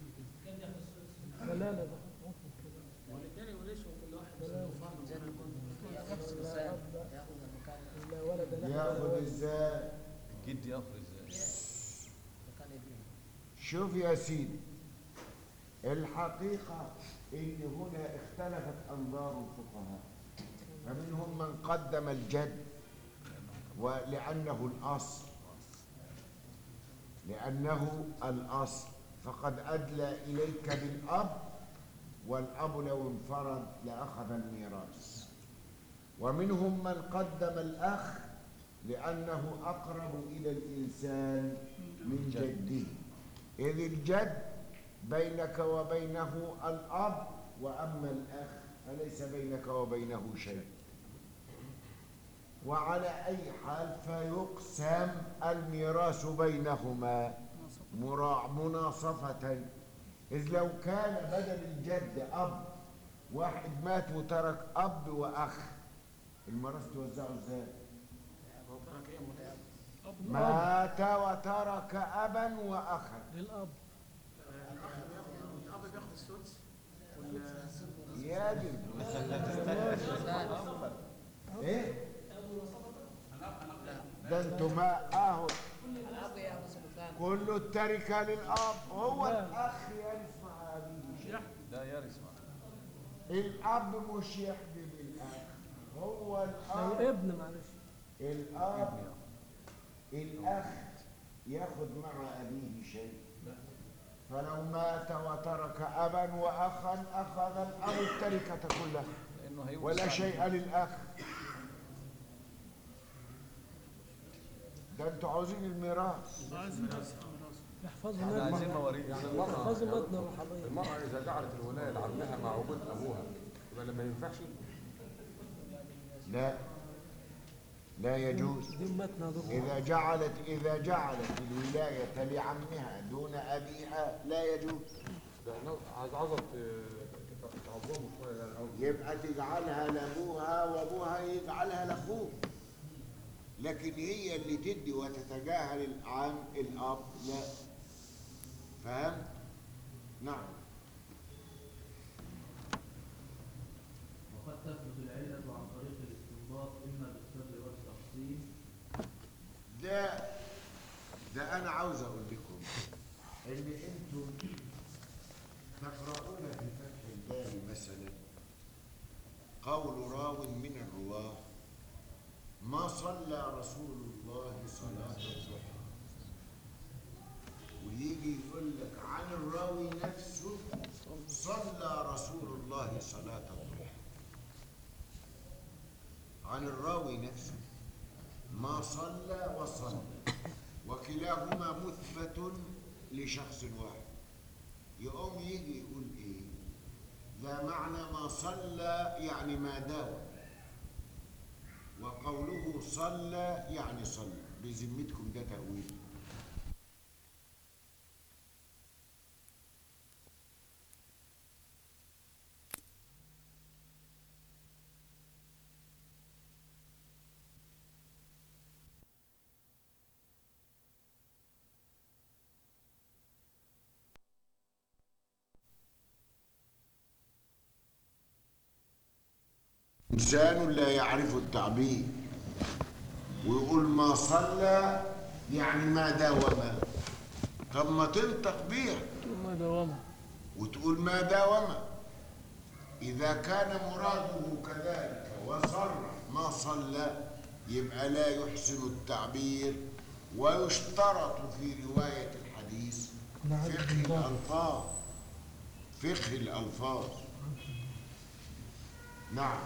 لا لا لا ممكن كده والاثنين يورثوا كل واحد له فرض زي ما يكون نفس المثال ياخذ مكان لا ولد له ولا ياخذ ولد. ازاي الجد ياخذ ازاي مكان ابنه شوف يا سيدي الحقيقة إن هنا اختلفت أنظار الفقهاء فمنهم من قدم الجد ولأنه الأصل لأنه الأصل فقد أدلى إليك بالأب والأب لو انفرد لأخذ الميراث ومنهم من قدم الأخ لأنه أقرب إلى الإنسان من جده إذ الجد بينك وبينه الأب وأما الأخ فليس بينك وبينه شيء وعلى أي حال فيقسم الميراث بينهما مرا- مناصفة إذ لو كان بدل الجد أب واحد مات وترك أب وأخ الميراث توزعه إزاي؟ هو ترك ايه متعب مات وترك أبا وأخا للأب الاخ بياخد الاب بياخد السدس وال- يجب إيه؟ ده انتوا ما اهو الأب يأخذ ثلثان كل التركة للأب هو الأخ يرث مع أبيه لا يرث معه الأب مش يحجب الأخ هو لو الأب ابن معلش الأب الأخ ياخد مع أبيه شيء فلو مات وترك أبا وأخا أخذ الأب التركة كلها لانه هيورث ولا بعد شيء للأخ ده انتوا عاوزين الميراث عايزين نفس يحفظوا احنا متن عايزين مواريث يعني المرأة يحفظوا متن الرحمية المرأة إذا جعلت الولاية لعمها مع وجود أبوها يبقى لما ينفعش لا لا يجوز دي متن يا دكتور إذا جعلت إذا جعلت الولاية لعمها دون أبيها لا يجوز ده أنا عايز عايزة تعظمه شوية يعني أو يبقى تجعلها لأبوها وأبوها يجعلها لأخوه لكن هي اللي تدي وتتجاهل العام الأب لا فهمت؟ نعم وقد تثبت العلة عن طريق الاستنباط إما بالسبب والتقسيم ده ده أنا عاوز أقول لكم إن أنتم تقرؤون في فتح الباري مثلا قول راو من الرواه ما صلى رسول الله صلاة الضحى ويجي يقول لك عن الراوي نفسه صلى رسول الله صلاة الضحى عن الراوي نفسه ما صلى وصلى وكلاهما مثبت لشخص واحد يقوم يجي يقول ايه ذا معنى ما صلى يعني ما داوم وقوله صلى يعني صلى بذمتكم ده تأويل إنسان لا يعرف التعبير ويقول ما صلى يعني ما داوم طب ما تنطق بيها ما دوامه وتقول ما داوم إذا كان مراده كذلك وصرح ما صلى يبقى لا يحسن التعبير ويشترط في رواية الحديث فقه الألفاظ فقه الألفاظ نعم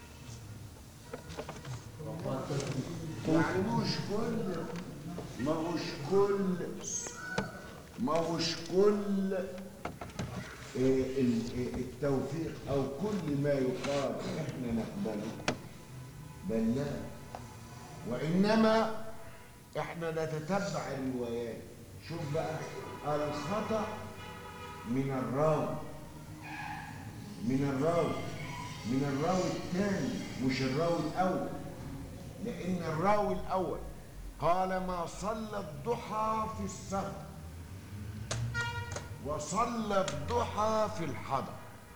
يعني مش كل ما هوش كل ما هوش كل إيه، ال- إيه، التوفيق او كل ما يقال احنا نقبله بل لا وانما احنا نتتبع الروايات شوف بقى الخطا من الراوي من الراوي من الراوي الثاني مش الراوي الاول لان الراوي الاول قال ما صلى الضحى في السفر وصلى الضحى في الحضر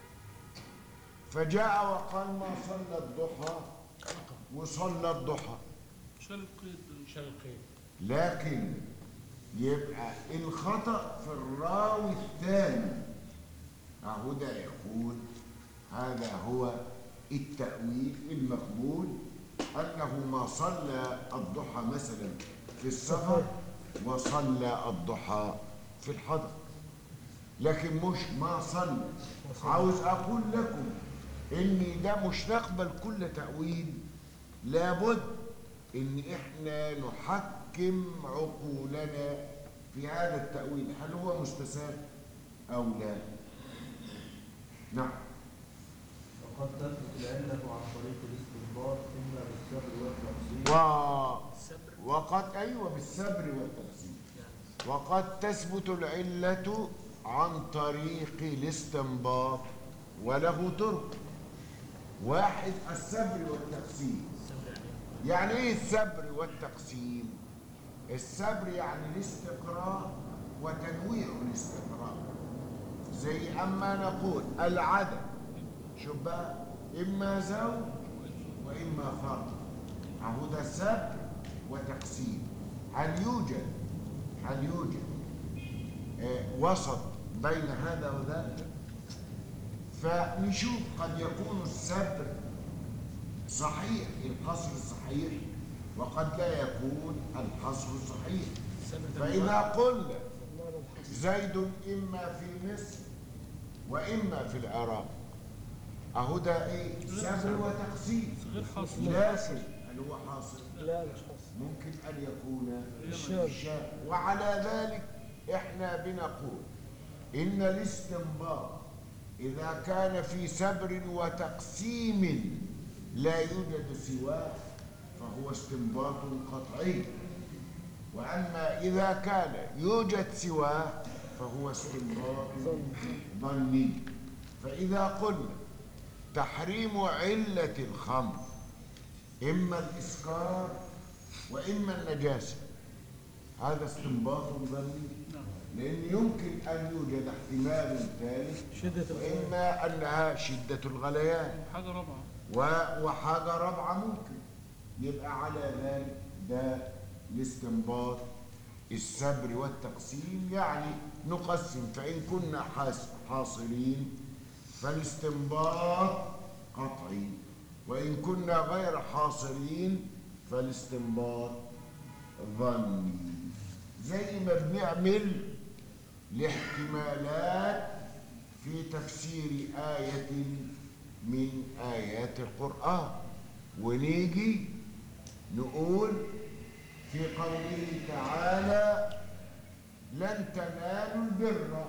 فجاء وقال ما صلى الضحى وصلى الضحى شال القيد شال القيد لكن يبقى الخطأ في الراوي الثاني أهو ده يقول هذا هو التأويل المقبول أنه ما صلى الضحى مثلا في السفر وصلى الضحى في الحضر لكن مش ما صلى عاوز أقول لكم إن ده مش نقبل كل تأويل لابد إن إحنا نحكم عقولنا في هذا التأويل هل هو مستساغ أو لا نعم وقد تثبت العلة عن طريق الاستنباط إما بالسبب والتقسيم و... وقد أيوة بالسبر والتقسيم وقد تثبت العلة عن طريق الاستنباط وله طرق واحد السبر والتقسيم يعني ايه السبر والتقسيم السبر يعني الاستقراء وتنويع الاستقراء زي اما نقول العدد شوف بقى اما زوج واما فرد اهو ده السبر وتقسيم هل يوجد هل يوجد آه، وسط بين هذا وذاك فنشوف قد يكون السبر صحيح القصر صحيح وقد لا يكون القصر صحيح فإذا قلنا زيد إما في مصر وإما في العراق أهو ده إيه سبر وتقسيم غير حاصل لكن هل هو حاصل لا مش حاصل ممكن أن يكون الشام. الشام وعلى ذلك إحنا بنقول إن الاستنباط إذا كان في سبر وتقسيم لا يوجد سواه فهو استنباط قطعي وأما إذا كان يوجد سواه فهو استنباط ظني فإذا قلنا تحريم علة الخمر إما الإسكار وإما النجاسة هذا استنباط ظني لأن يمكن أن يوجد احتمال ثالث شدة الغلاية. وإما أنها شدة الغليان حاجة رابعة و- وحاجة رابعة ممكن يبقى على ذلك ده الاستنباط السبر والتقسيم يعني نقسم فإن كنا حاس- حاصلين فالاستنباط قطعي وإن كنا غير حاصلين فالاستنباط ظني زي ما بنعمل الاحتمالات في تفسير آية من آيات القرآن ونيجي نقول في قوله تعالى لن تنالوا البر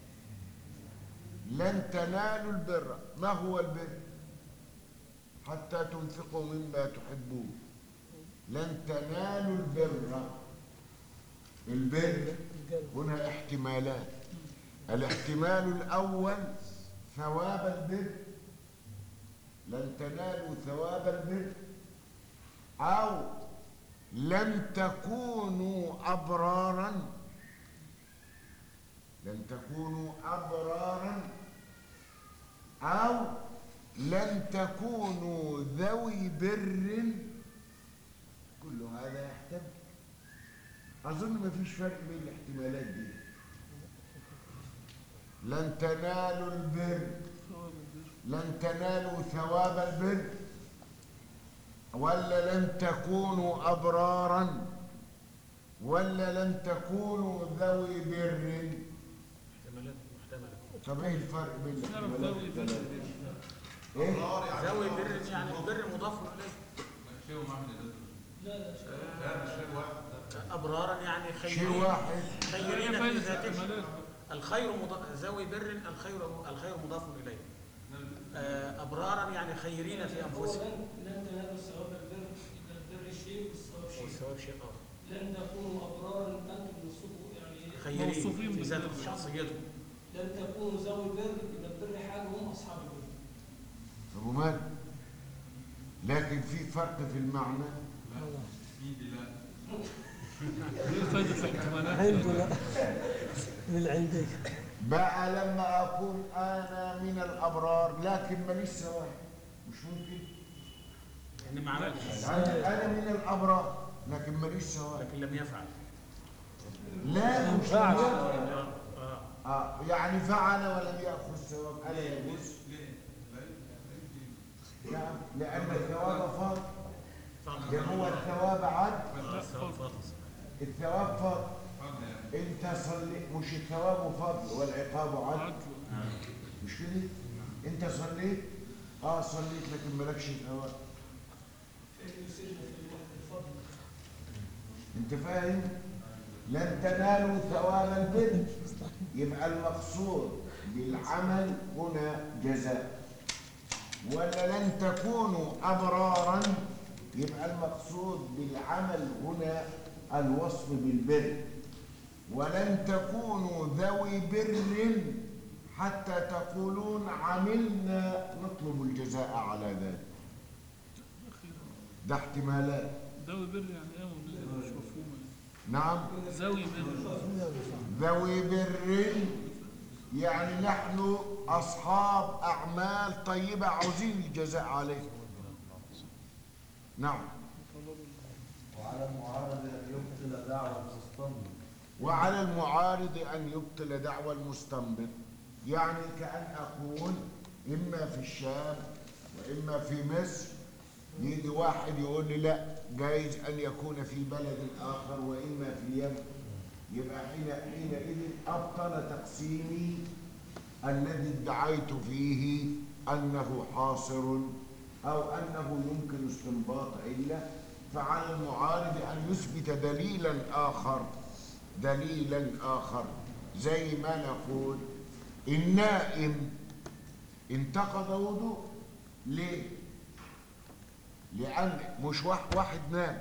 لن تنالوا البر ما هو البر حتى تنفقوا مما تحبون لن تنالوا البر البر هنا احتمالات الاحتمال الأول ثواب البر لن تنالوا ثواب البر أو لن تكونوا أبرارا لن تكونوا أبرارا أو لن تكونوا ذوي بر كل هذا يحتمل أظن ما فيش فرق بين الاحتمالات دي لن تنالوا البر لن تنالوا ثواب البر ولا لن تكونوا أبرارا ولا لن تكونوا ذوي بر احتمالات محتملة طب ايه الفرق بين نعرف الاحتمالات ذوي بر الثلاثة؟ دي. ايه ذوي بر يعني البر مضاف اليه لا لا ابرارا يعني شيء خيرين واحد خيرين في فايدة ذاتهم احتمالات الخير مضاف ذوي بر الخير الخير مضاف اليه آه، ابرارا يعني خيرين في هو انفسهم لن لن تنالوا ثواب البر البر شيء والثواب شيء والثواب شيء اخر لن تكونوا ابرارا انتم نصبوا يعني خيرين موصوفين في ذاتهم بالبر. شخصيتهم لن تكونوا ذوي بر يبقى البر حاجه هم اصحاب البر طب ومال لكن في فرق في المعنى ايه فايدة الاحتمالات عنده لا من عندك بقى لما اكون انا من الابرار لكن ماليش ثواب مش ممكن يعني ما عملش انا انا من الابرار لكن ماليش ثواب لكن لم يفعل لا مش فعل. آه، آه. اه يعني فعل ولم ياخذ ثواب الا يجوز نعم لان الثواب فاضل ده هو الثواب عدل آه، الثواب فاضل الثواب فاضل انت صلي مش الثواب فضل والعقاب عدل عدل مش كده انت صليت اه صليت لكن مالكش ثواب يسيرنا في الوقت الفضل انت فاهم لن تنالوا ثواب البر يبقى المقصود بالعمل هنا جزاء ولا لن تكونوا ابرارا يبقى المقصود بالعمل هنا الوصف بالبر ولن تكونوا ذوي بر حتى تقولون عملنا نطلب الجزاء على ذلك ده احتمالات ذوي بر يعني ايه يا مولانا؟ مش مفهومة نعم ذوي بر ذوي بر يعني نحن أصحاب أعمال طيبة عاوزين الجزاء عليه نعم وعلى المعارض أن يبطل دعوى المستنبط وعلى المعارض أن يبطل دعوى المستنبط يعني كأن أقول إما في الشام وإما في مصر يجي واحد يقول لي لا جايز أن يكون في بلد آخر وإما في اليمن يبقى حين حينئذ أبطل تقسيمي الذي ادعيت فيه أنه حاصر أو أنه يمكن استنباط علة فعلى المعارض أن يثبت دليلا آخر دليلا آخر زي ما نقول النائم انتقض وضوء ليه؟ لأن مش واحد, واحد نام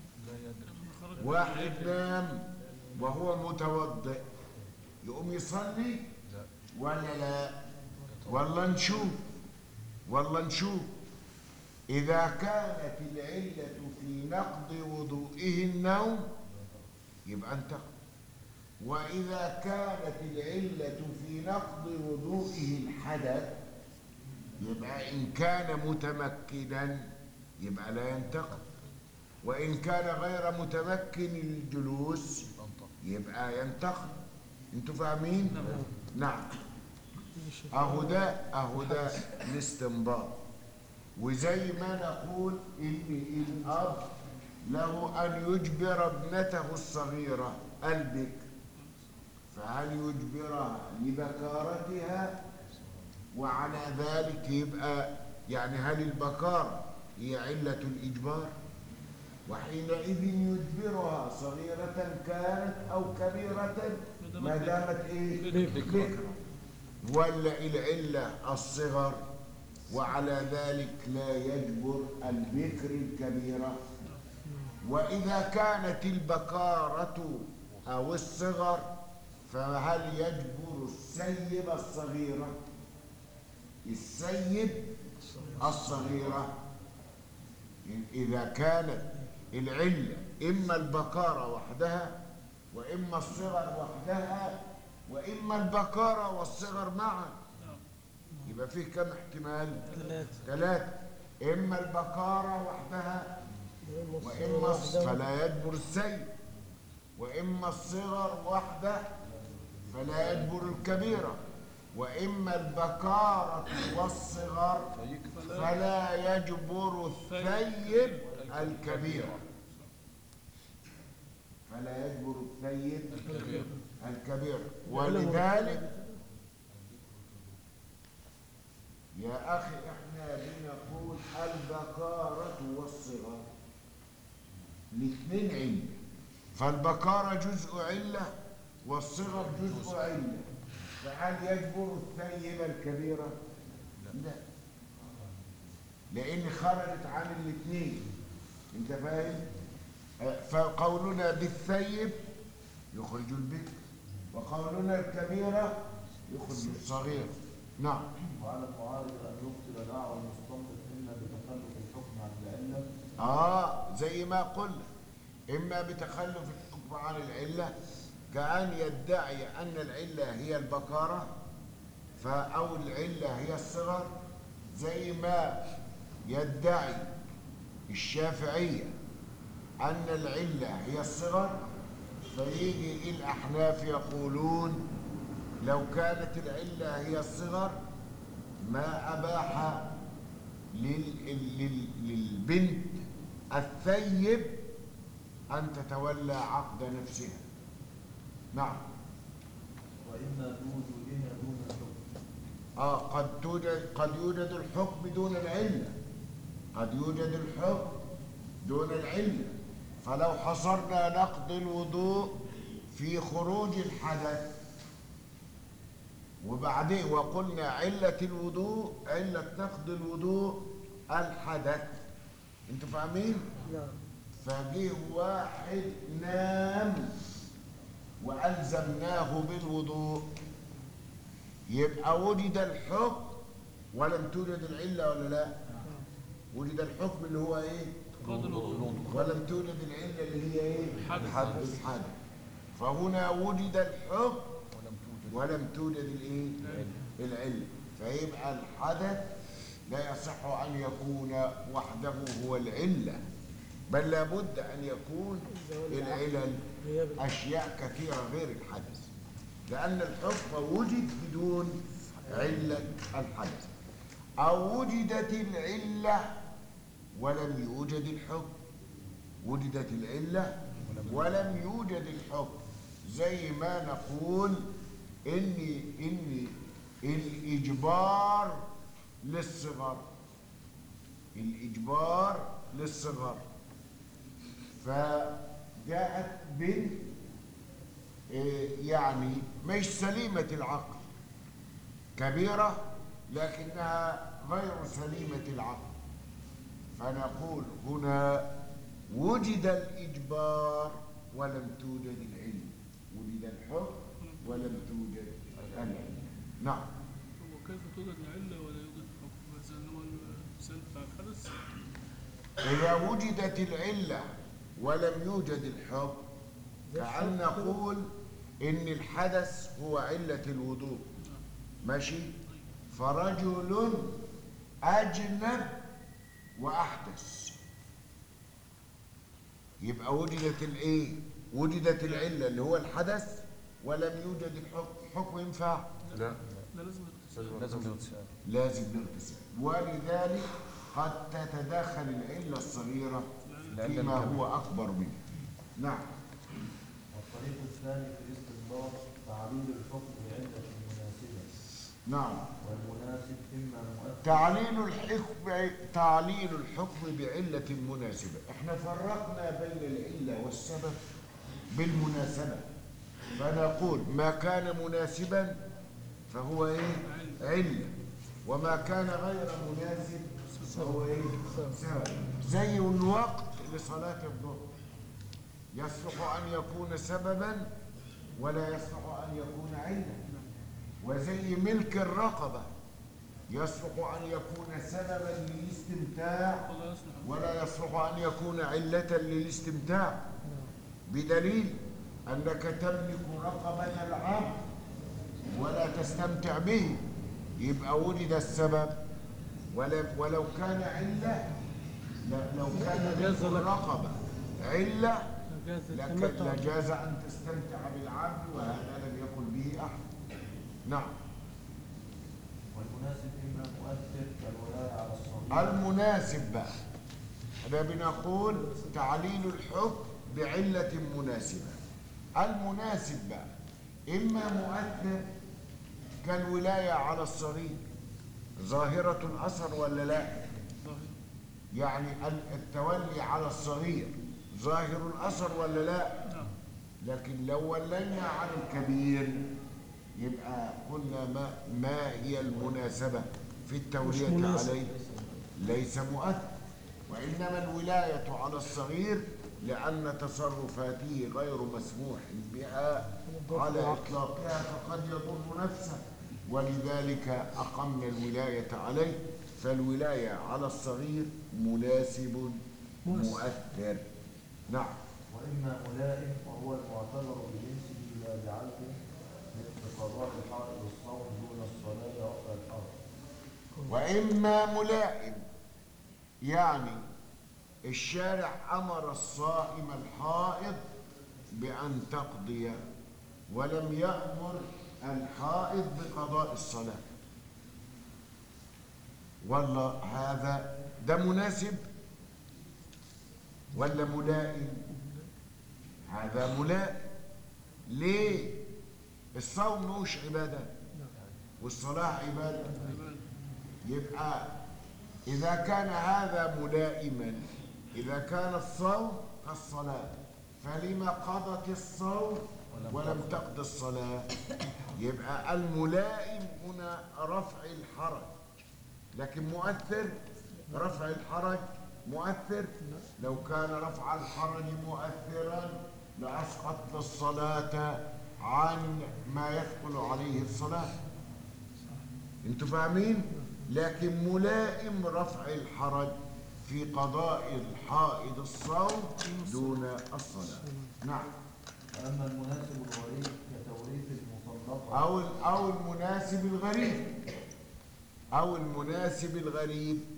واحد نام وهو متوضئ يقوم يصلي ولا لا ولا نشوف ولا نشوف إذا كانت العلة في نقض وضوئه النوم يبقى انتقض وإذا كانت العلة في نقض وضوئه الحدث يبقى إن كان متمكنا يبقى لا ينتقض وإن كان غير متمكن الجلوس يبقى ينتقض انتوا فاهمين؟ نعم اهو ده اهو ده الاستنباط وزي ما نقول ان الاب له ان يجبر ابنته الصغيره البكر فهل يجبرها لبكارتها وعلى ذلك يبقى يعني هل البكار هي علة الإجبار وحينئذ يجبرها صغيرة كانت أو كبيرة ما دامت إيه بكر ولا العلة الصغر وعلى ذلك لا يجبر البكر الكبيرة وإذا كانت البكارة أو الصغر فهل يجبر السيب الصغيرة السيب الصغيرة إذا كانت العلة إما البكارة وحدها وإما الصغر وحدها وإما البكارة والصغر معا يبقى فيه كم احتمال ثلاثة ثلاثة إما البكارة وحدها وإما الص- فلا يجبر السيد وإما الصغر وحده فلا يجبر الكبيرة وإما البكارة والصغر فلا يجبر الثيب الكبيرة فلا يجبر الثيب الكبيرة ولذلك يا أخي إحنا بنقول البكارة والصغر الاثنين علة فالبكارة جزء علة والصغر جزء علة فهل يجبر الثيب الكبيرة؟ لا لأن خرجت عن الاثنين أنت فاهم؟ أه، فقولنا بالثيب يخرج البكر وقولنا الكبيرة يخرج الصغير نعم وعلى المعارض أن يبطل دعوى المستنبط إما بتخلف الحكم عن العلة آه زي ما قلنا إما بتخلف الحكم عن العلة كأن يدعي أن العلة هي البكارة فأو العلة هي الصغر زي ما يدعي الشافعية أن العلة هي الصغر فيجي الأحناف يقولون لو كانت العلة هي الصغر ما أباح لل... لل... للبنت الثيب أن تتولى عقد نفسها نعم وإما بوجودها دون الحكم آه قد توجد قد يوجد الحكم دون العلة قد يوجد الحكم دون العلة فلو حصرنا نقض الوضوء في خروج الحدث وبعدين وقلنا علة الوضوء علة نقض الوضوء الحدث انتوا فاهمين؟ نعم فجه واحد نام وألزمناه بالوضوء يبقى وجد الحكم ولم توجد العلة ولا لا وجد الحكم اللي هو ايه قاضي الوضوء ولم توجد العلة اللي هي ايه حدث. الحدث فهنا وجد الحكم ولم توجد الايه العلة فيبقى الحدث لا يصح أن يكون وحده هو العلة بل لابد أن يكون العلل غياب الحدث. أشياء كثيرة غير الحدث لأن الحكم وجد بدون علة الحدث أو وجدت العلة ولم يوجد الحكم وجدت العلة ولم يوجد الحكم زي ما نقول إن إن الإجبار للصغر الإجبار للصغر فجاءت بنت إيه، يعني مش سليمة العقل كبيرة لكنها غير سليمة العقل فنقول هنا وجد الإجبار ولم توجد العلم وجد الحكم ولم توجد العلم نعم وكيف توجد العلة ولا يوجد حكم مثلا هو المثال بتاع الحدث إذا وجدت العلة ولم يوجد الحكم كأن نقول إن الحدث هو علة الوضوء ماشي فرجل أجنب وأحدث يبقى وجدت الإيه؟ وجدت العلة اللي هو الحدث ولم يوجد الحكم الحكم ينفع لا لا لازم الاغتسال لازم الاغتسال لازم الاغتسال ولذلك قد تتداخل العلة الصغيرة العلة فيما الكبيرة. هو أكبر منه نعم والطريق الثاني في الاستنباط تعليل الحكم بعلة مناسبة نعم والمناسب إما مؤثر تعليل الحكم تعليل الحكم بعلة مناسبة احنا فرقنا بين العلة والسبب بالمناسبة فنقول ما كان مناسبا فهو ايه علة وما كان غير مناسب فهو ايه سبب زي الوقت لصلاة الظهر يصلح ان يكون سببا ولا يصلح ان يكون علة وزي ملك الرقبة يصلح أن يكون سببا للاستمتاع ولا يصلح ولا يصلح أن يكون علة للاستمتاع بدليل أنك تملك رقبة العبد ولا تستمتع به يبقى وجد السبب ولو, ولو كان علة ل- لو كان جاز ملك لك. الرقبة علة جاز لك التمتع لجاز أن تستمتع بالعبد وهذا لم يقل به أحد نعم والمناسب إما مؤثر كالولاية على الصغير المناسب بقى احنا بنقول تعليل الحكم بعلة مناسبة المناسب بقى إما مؤثر كالولاية على الصغير ظاهرة الأثر ولا لا ظاهر يعني ال- التولي على الصغير ظاهر الأثر ولا لا نعم لكن لو ولينا على الكبير يبقى قلنا ما, ما هي المناسبة في التولية مناسب. عليه ليس مؤثر وإنما الولاية على الصغير لأن تصرفاته غير مسموح بها على إطلاقها فقد يضر نفسه ولذلك أقمنا الولاية عليه فالولاية على الصغير مناسب مؤثر نعم وإما ملائم وهو المعتبر بجنسه لا بعلمه مثل قضاء الحائض الصوم دون الصلاة ورفع الحرج وإما ملائم يعني الشارع أمر الصائم الحائض بأن تقضي ولم يأمر الحائض بقضاء الصلاة والله هذا ده مناسب ولا ملائم هذا ملائم ليه الصوم مش عبادة والصلاة عبادة يبقى إذا كان هذا ملائما إذا كان الصوم كالصلاة فلما قضت الصوم ولم تقض الصلاة يبقى الملائم هنا رفع الحرج لكن مؤثر رفع الحرج مؤثر لو كان رفع الحرج مؤثرا لأسقطت الصلاة عن ما يثقل عليه الصلاة انتوا فاهمين لكن ملائم رفع الحرج في قضاء الحائض الصوم دون الصلاة نعم وأما المناسب الغريب كتوريث المطلقة أو أو المناسب الغريب أو المناسب الغريب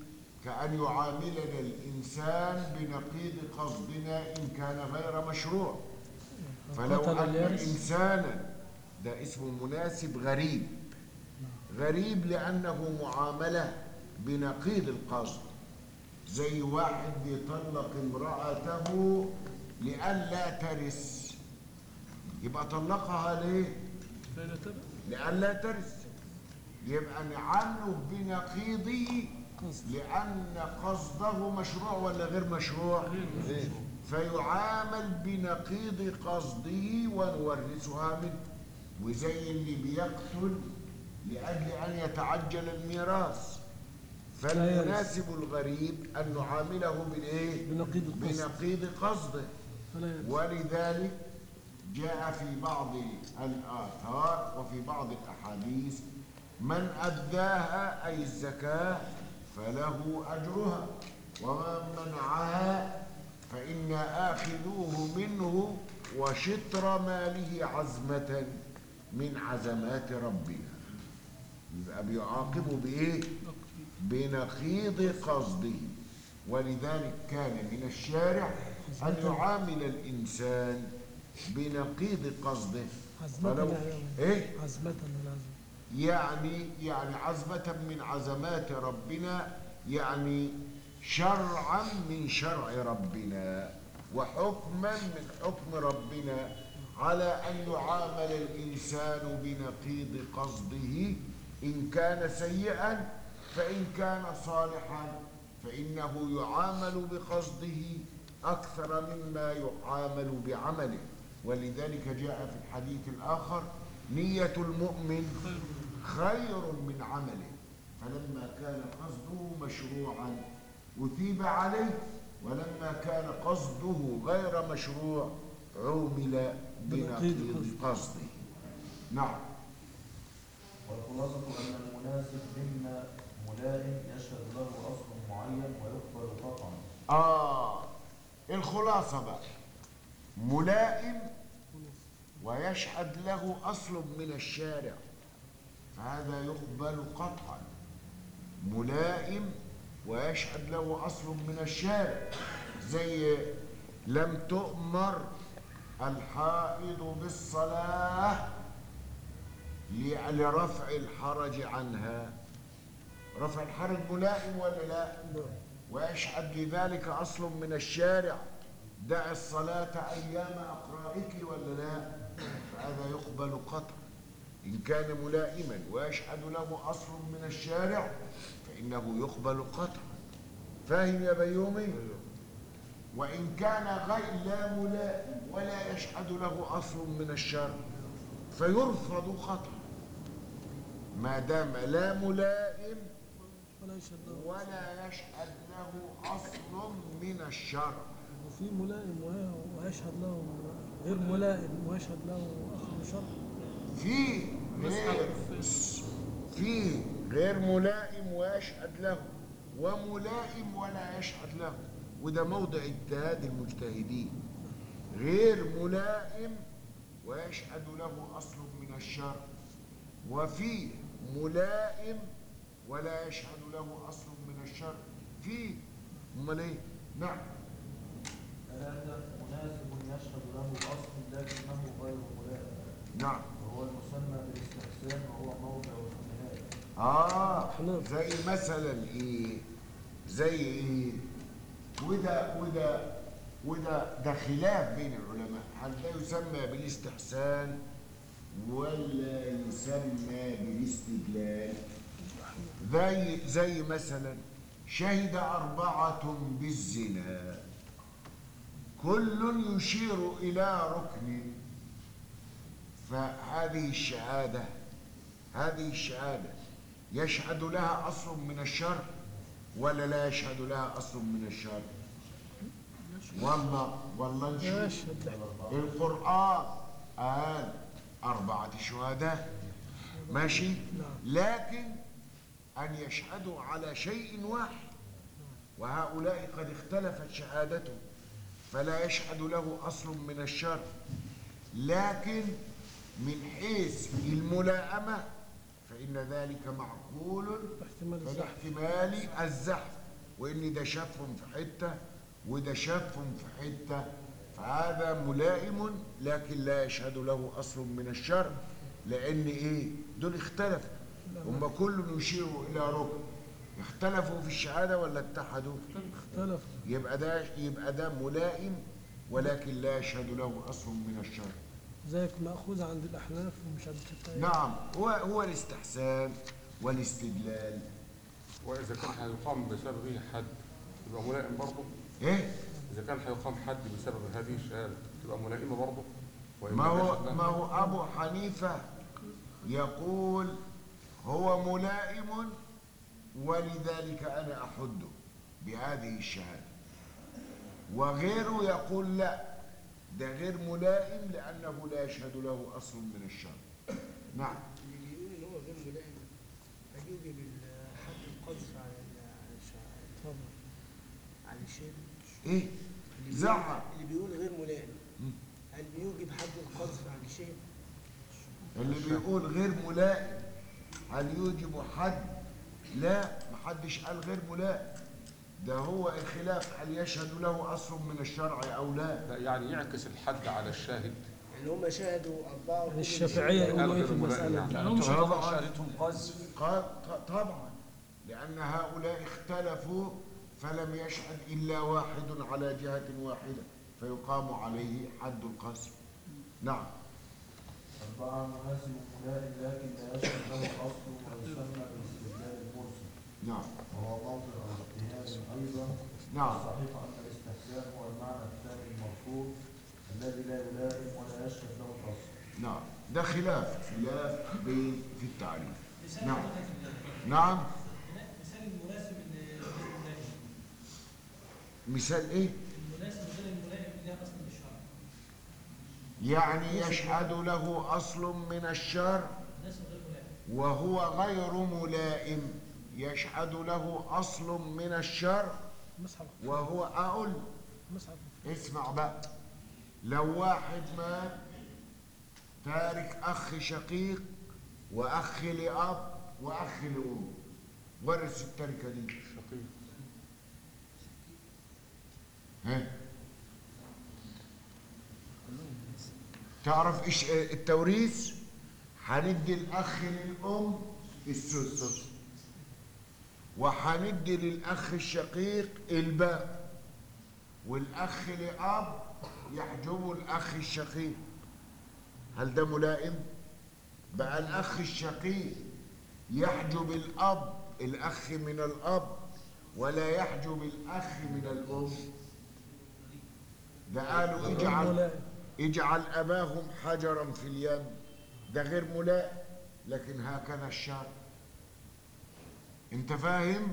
كأن يعاملنا الإنسان بنقيض قصدنا إن كان غير مشروع فلو قتل أن اليابس. إنسانا ده اسم مناسب غريب غريب لأنه معاملة بنقيض القصد زي واحد بيطلق امرأته لئلا ترث يبقى طلقها ليه؟ فلا تبع لئلا ترث يبقى نعامله بنقيضه قصد لأن قصده مشروع ولا غير مشروع؟ غير فيعامل بنقيض قصده ونورثها منه وزي اللي بيقتل لأجل أن يتعجل الميراث فالمناسب الغريب أن نعامله بالإيه؟ بنقيض القصد بنقيض قصده فلا يرث. ولذلك جاء في بعض الآثار وفي بعض الأحاديث من أداها أي الزكاة فله أجرها ومن منعها فإن آخذوه منه وشطر ماله عزمة من عزمات ربنا يبقى بيعاقبه بإيه؟ بنقيض قصده ولذلك كان من الشارع أن يعامل الإنسان بنقيض قصده عزمة فلو يعني إيه؟ عزمة من عزمة يعني يعني عزمة من عزمات ربنا يعني شرعا من شرع ربنا وحكما من حكم ربنا على أن يعامل الإنسان بنقيض قصده إن كان سيئا فإن كان صالحا فإنه يعامل بقصده أكثر مما يعامل بعمله ولذلك جاء في الحديث الآخر نية المؤمن خير من عمله فلما كان قصده مشروعا أثيب عليه ولما كان قصده غير مشروع عومل بنقيض قصده نعم والخلاصة أن المناسب مما ملائم يشهد له أصل معين ويقبل قطعا آه الخلاصة بقى ملائم ويشهد له أصل من الشارع فهذا يقبل قطعا ملائم ويشهد له أصل من الشارع زي لم تؤمر الحائض بالصلاة ل- لرفع الحرج عنها رفع الحرج ملائم ولا لا ويشهد لذلك أصل من الشارع دع الصلاة أيام أقرائك ولا لا فهذا يقبل قطعا إن كان ملائما ويشهد له أصل من الشارع فإنه يقبل قطعا فاهم يا بيومي وإن كان غير لا ملائم ولا يشهد له أصل من الشرع فيرفض قطعا ما دام لا ملائم ولا يشهد له ولا يشهد له أصل من الشرع وفي ملائم و- ويشهد له غير ملائم ويشهد له أصل شرع في غير في غير ملائم ويشهد له وملائم ولا يشهد له وده موضع اجتهاد المجتهدين غير ملائم ويشهد له أصل من الشرع وفي ملائم ولا يشهد له أصل من الشرع في امال ايه نعم ثلاثة مناسب يشهد له أصل لكنه غير ملائم نعم وهو المسمى بالاستحسان وهو موضع النهاية آه زي مثلا إيه زي إيه وده وده وده ده خلاف بين العلماء هل ده يسمى بالاستحسان ولا يسمى بالاستدلال زي زي مثلا شهد أربعة بالزنا كل يشير إلى ركن فهذه الشهادة هذه الشهادة يشهد لها أصل من الشرع ولا لا يشهد لها أصل من الشرع والله والله نشوف يشهد له القرآن قال أربعة شهداء ماشي لكن أن يشهدوا على شيء واحد وهؤلاء قد اختلفت شهادتهم فلا يشهد له أصل من الشرع لكن من حيث الملائمة فإن ذلك معقول احتمال فده الزحف احتمال الزحف وإن ده شافهم في حتة وده شافهم في حتة فهذا ملائم لكن لا يشهد له أصل من الشرع لأن إيه دول اختلفوا هم كل يشير إلى ركن اختلفوا في الشهادة ولا اتحدوا اختلف يبقى ده يبقى ده ملائم ولكن لا يشهد له أصل من الشرع ذلك مأخوذ عند الأحناف ومش عند الشافعية نعم هو هو الاستحسان والاستدلال وإذا كان هيقام بسببه حد يبقى ملائم برضه ايه إذا كان هيقام حد بسبب هذه الشهادة تبقى ملائمة برضه وإن ما لم هو يشهد لها- ما هو ابو حنيفه يقول هو ملائم ولذلك انا احده بهذه الشهاده وغيره يقول لا ده غير ملائم لانه لا يشهد له اصل من الشرع نعم اللي بيقول ان هو غير ملائم هيوجب ال- حد القذف على ال- على الش- طبعا على الشيء ايه اللي بيقول- زعم اللي بيقول غير ملائم مم. هل بيوجب حد القذف على الشيء؟ اللي بيقول غير ملائم هل يوجب حد لا محدش قال غير ملائم ده هو الخلاف هل يشهد له اصل من الشرع او لا لا يعني يعكس الحد على الشاهد يعني هم شهدوا أربعة يعني وكل الشافعية شيء- يقولوا ايه غير في ملائم المسألة يعني. دي؟ يعني هم طبعاً. شهادتهم شهادتهم قذف قال ط- طبعا لأن هؤلاء اختلفوا فلم يشهد إلا واحد على جهة واحدة فيقام عليه حد القسم نعم أربعة مناسب ملائم لكن لا يشهد له أصل ويسمى بالاستدلال المرسل نعم وهو موطن الاجتهاد أيضا نعم صحيح أن الاستحسان هو المعنى الثاني المرفوض الذي لا يلائم ولا يشهد له الأصل نعم ده خلاف خلاف بين في التعريف مثال نعم حضرتك نعم مثال المناسب اللي غير الملائم مثال ايه المناسب غير الملائم اللي لها اصل من الشرع يعني يشهد له أصل من الشرع مناسب غير ملائم وهو غير ملائم يشهد له أصل من الشرع مصحف وهو أقول مصحف اسمع بقى لو واحد مات تارك أخ شقيق وأخ لأب وأخ لأم ورث التركة دي شقيق ها تعرف ايش اه، التوريث هندي الاخ للام السدس وهندي للاخ الشقيق الباقي والاخ لاب يحجبه الاخ الشقيق هل ده ملائم بقى الاخ الشقيق يحجب الاب الاخ من الاب ولا يحجب الاخ من الام ده قالوا غير اجعل ملائم اجعل أباهم حجرا في اليم ده غير ملائم لكن هكذا الشرع انت فاهم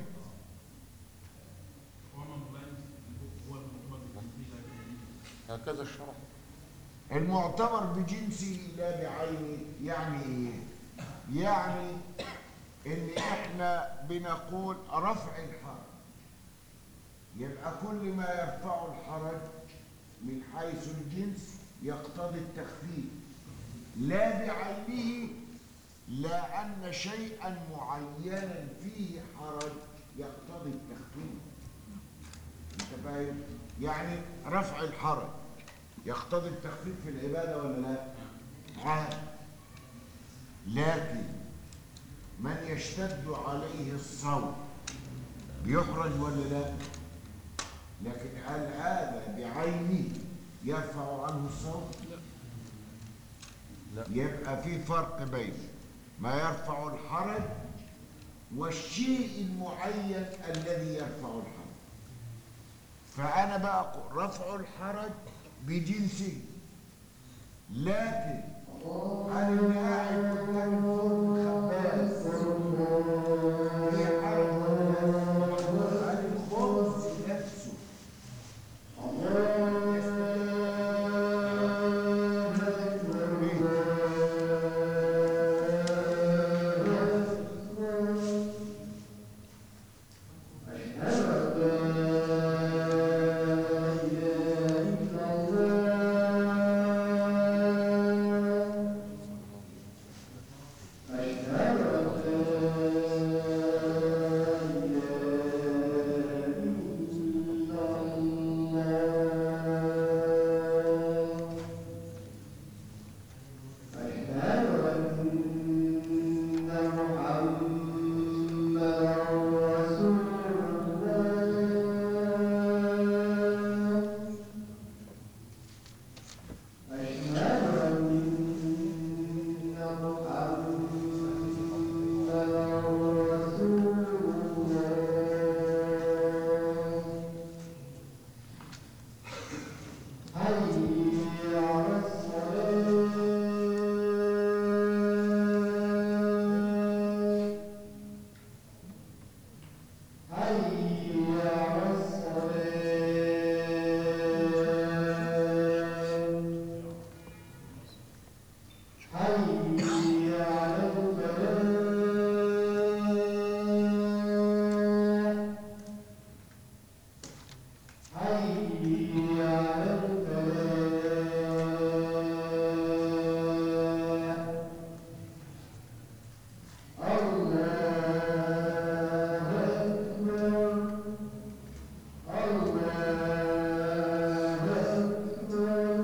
هكذا الشرع المعتبر بجنسه لا بعينه يعني ايه يعني ان احنا بنقول رفع الحرج يبقى كل ما يرفع الحرج من حيث الجنس يقتضي التخفيف لا بعينه لا ان شيئا معينا فيه حرج يقتضي التخفيف انت فاهم يعني رفع الحرج يقتضي التخفيف في العباده ولا لا عاد لكن من يشتد عليه الصوم بيحرج ولا لا لكن هل هذا بعينه يرفع عنه الصوم لا. يبقى في فرق بين ما يرفع الحرج والشيء المعين الذي يرفع الحرج فأنا بقى أقول رفع الحرج بجنسه لكن هل اللي قاعد قدام الفرن خباز في حرج ولا لا؟ هل الخبز نفسه حي على الفلاح الله أكبر الله أكبر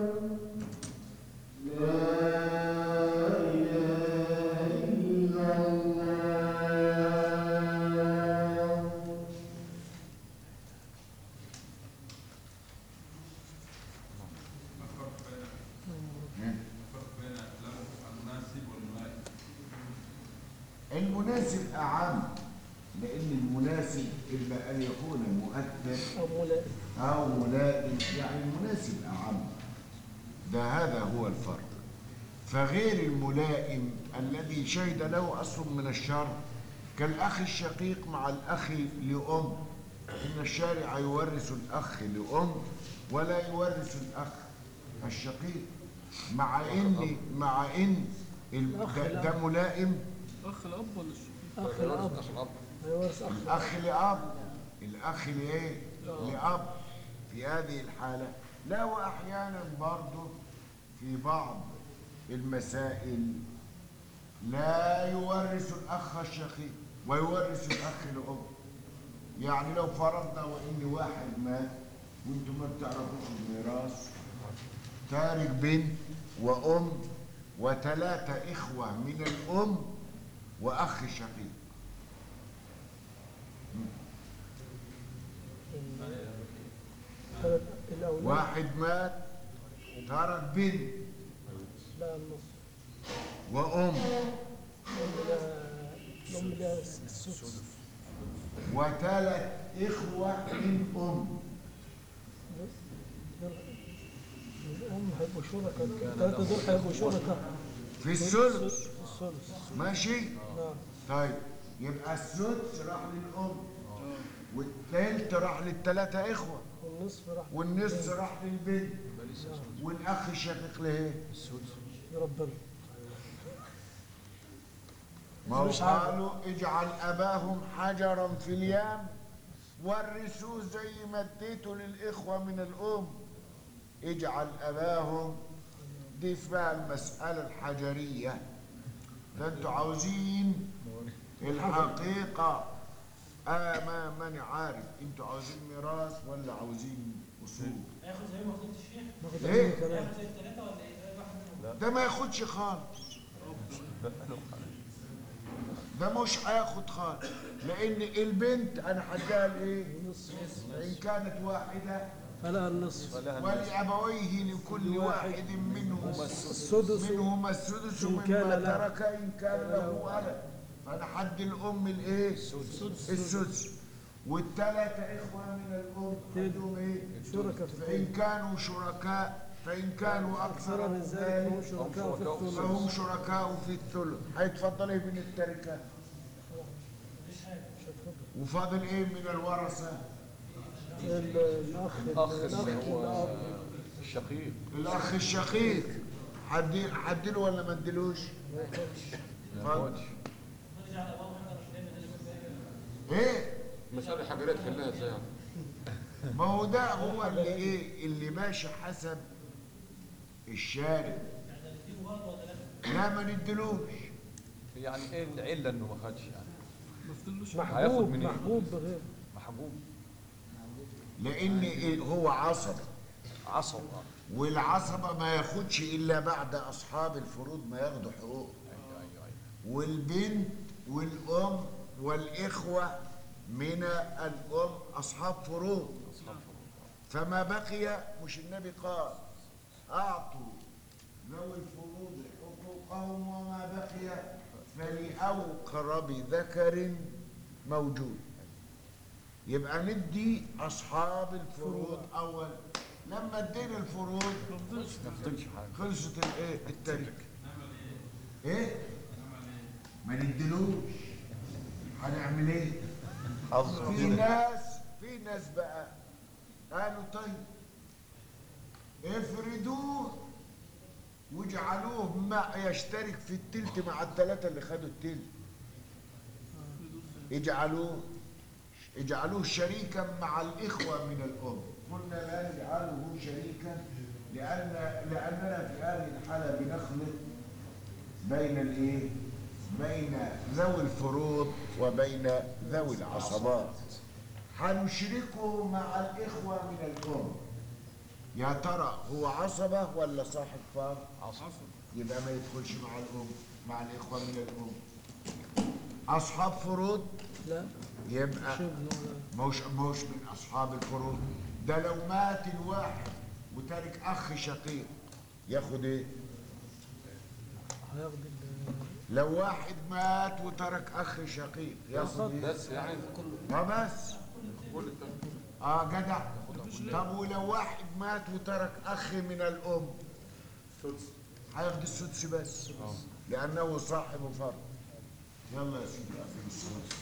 لا إله إلا الله المناسب أعم لأن المناسب إما أن يكون مؤثر أو ملائم أو ملائم يعني المناسب أعم ده هذا هو الفرق فغير الملائم الذي شهد له أصل من الشر كالأخ الشقيق مع الأخ لأم إن الشارع يورث الأخ لأم ولا يورث الأخ الشقيق مع إن مع إن ال- الأخ ده, الأب. ده ملائم اخ الاب ولا الشقيق؟ أخ الأب أخ الأب هيورث أخ الأخ لأب الأخ لإيه؟ لأب في هذه الحالة لا وأحيانا برضه في بعض المسائل لا يورث الأخ الشقيق ويورث الأخ لأم يعني لو فرضنا وإن واحد مات وانتم ما بتعرفوش الميراث تارك بنت وأم وثلاثة إخوة من الأم وأخ شقيق ثلاث الأولاد واحد مات ترك بنت لا النص وأم الأم لها الأم لها السدس وثلاث إخوة من أم الأم هيبقوا شركاء الثلاثة دول هيبقوا شركاء في الثلث الثلث ماشي نعم طيب يبقى السدس راح للأم والثلث راح للثلاثة إخوة والنصف راح والنصف راح للبنت والأخ الشقيق لإيه؟ ربنا ما هو مش عارف. قالوا اجعل أباهم حجرا في اليم ورثوه زي ما اديته للإخوة من الأم اجعل أباهم دي اسمها المسألة الحجرية ده انتوا عاوزين الحقيقة آه ما ماني عارف انتوا عاوزين ميراث ولا عاوزين أصول هياخد زي ما فضلت الشيخ ناخد ليه؟ علم كمان هياخد زي الثلاثه ولا ايه؟ زي واحد منهم ده ما ياخدش خالص ده مش هياخد خالص لان البنت انا هديها لايه ان كانت واحده فلا النصف ولابويه لكل واحد منهم السدس منهما السدس إن مما كان له- ترك ان كان له ولد فانا حد الام الايه السدس والثلاثه اخوه من الام حدهم ايه شركاء في فان الثلث كانوا شركاء فان كانوا أكثر اكثر من ذلك هم شركاء في الثلث فهم شركاء في الثلث هيتفضل ايه من التركه مش هتفضل. وفاضل ايه من الورثه ال- الأخ اخ الأخ اللي هو الأب الشقيق الاخ الشقيق حد حدله ولا ما ادلوش ما ياخدش ما ياخدش. نرجع لابواب حجر الشيخ اللي كنت ايه المسألة الحجرية تحلها ازاي يعني؟ ما هو ده هو اللي ايه اللي ماشي حسب الشارع لا ما ندلوش يعني ايه العله انه ما خدش يعني ما فضلوش هياخد محبوب منين؟ محبوب بغير محبوب لان إيه هو عصبه عصب والعصبه ما ياخدش الا بعد اصحاب الفروض ما ياخدوا حقوق ايوه ايوه ايوه والبنت والام والاخوه من الام اصحاب فروض فما بقي مش النبي قال اعطوا ذوي الفروض حقوقهم وما بقي فلأقرب ذكر موجود يبقى ندي اصحاب الفروض اول لما ادينا الفروض ما فضلش حاجه خلصت الايه التركه ايه ما ندلوش هنعمل ايه حظ في ناس في ناس بقى قالوا طيب افردوه واجعلوه مع يشترك في التلت مع الثلاثة اللي خدوا التلت اجعلوه اجعلوه شريكا مع الإخوة من الأم قلنا لا نجعله شريكا لأن لأننا في هذه الحالة بنخلط بين الإيه؟ بين ذوي الفروض وبين ذوي العصبات هنشركه مع الإخوة من الأم يا ترى هو عصبة ولا صاحب فرض؟ عصب يبقى ما يدخلش مع الأم مع الإخوة من الأم أصحاب فروض لا يبقى شبه ولا موش موش من أصحاب الفروض ده لو مات الواحد وترك أخ شقيق ياخد إيه؟ هياخد ال- لو واحد مات وترك أخ شقيق ياخد إيه؟ بس يعني ما بس كل التاني اه جدع طب ولو واحد مات وترك اخ من الام سدس هياخد السدس بس لانه صاحب فرض يلا يا سيدي اخر السدس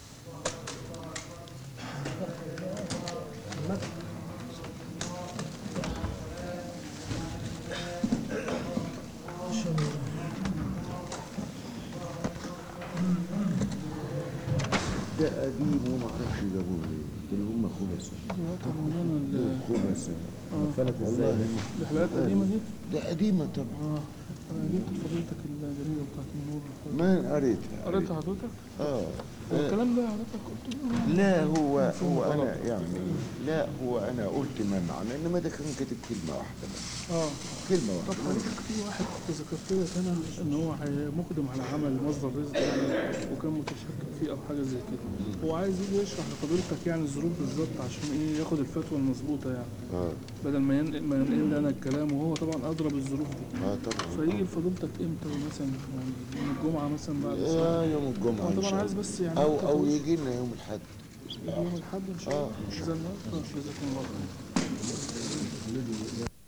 ده قديم وما اعرفش جابوه ليه اللي هم خبث دول خبث فلت ازاي الحلقات القديمة دي ده قديمة طبعا اه انا جبت فضيلتك الجريدة بتاعت النور ما قريتها قريتها حضرتك؟ اه هو الكلام ده حضرتك قلت له لا هو هو انا يعني لا هو انا قلت ما معنى انما ده كان كاتب كلمه واحده بس اه كلمه طب واحده حضرتك في واحد كنت ذكرت لك انا ان هو هي- مقدم على عمل مصدر رزق يعني وكان متشكك فيه او حاجه زي كده هو عايز يجي يشرح لحضرتك يعني الظروف بالظبط عشان ايه ياخد الفتوى المظبوطه يعني اه بدل ما ينقل ما ينقل لي انا الكلام وهو طبعا ادرى بالظروف دي اه طبعا فيجي لفضيلتك امتى مثلا يعني يوم الجمعه مثلا بعد آه الصلاة؟ يوم الجمعه هو ان طبعا شاء عايز الله بس يعني او أنت او تقول- يجي لنا يوم الاحد يوم الاحد ان شاء اه الله ان شاء باذن الله جزاكم الله خير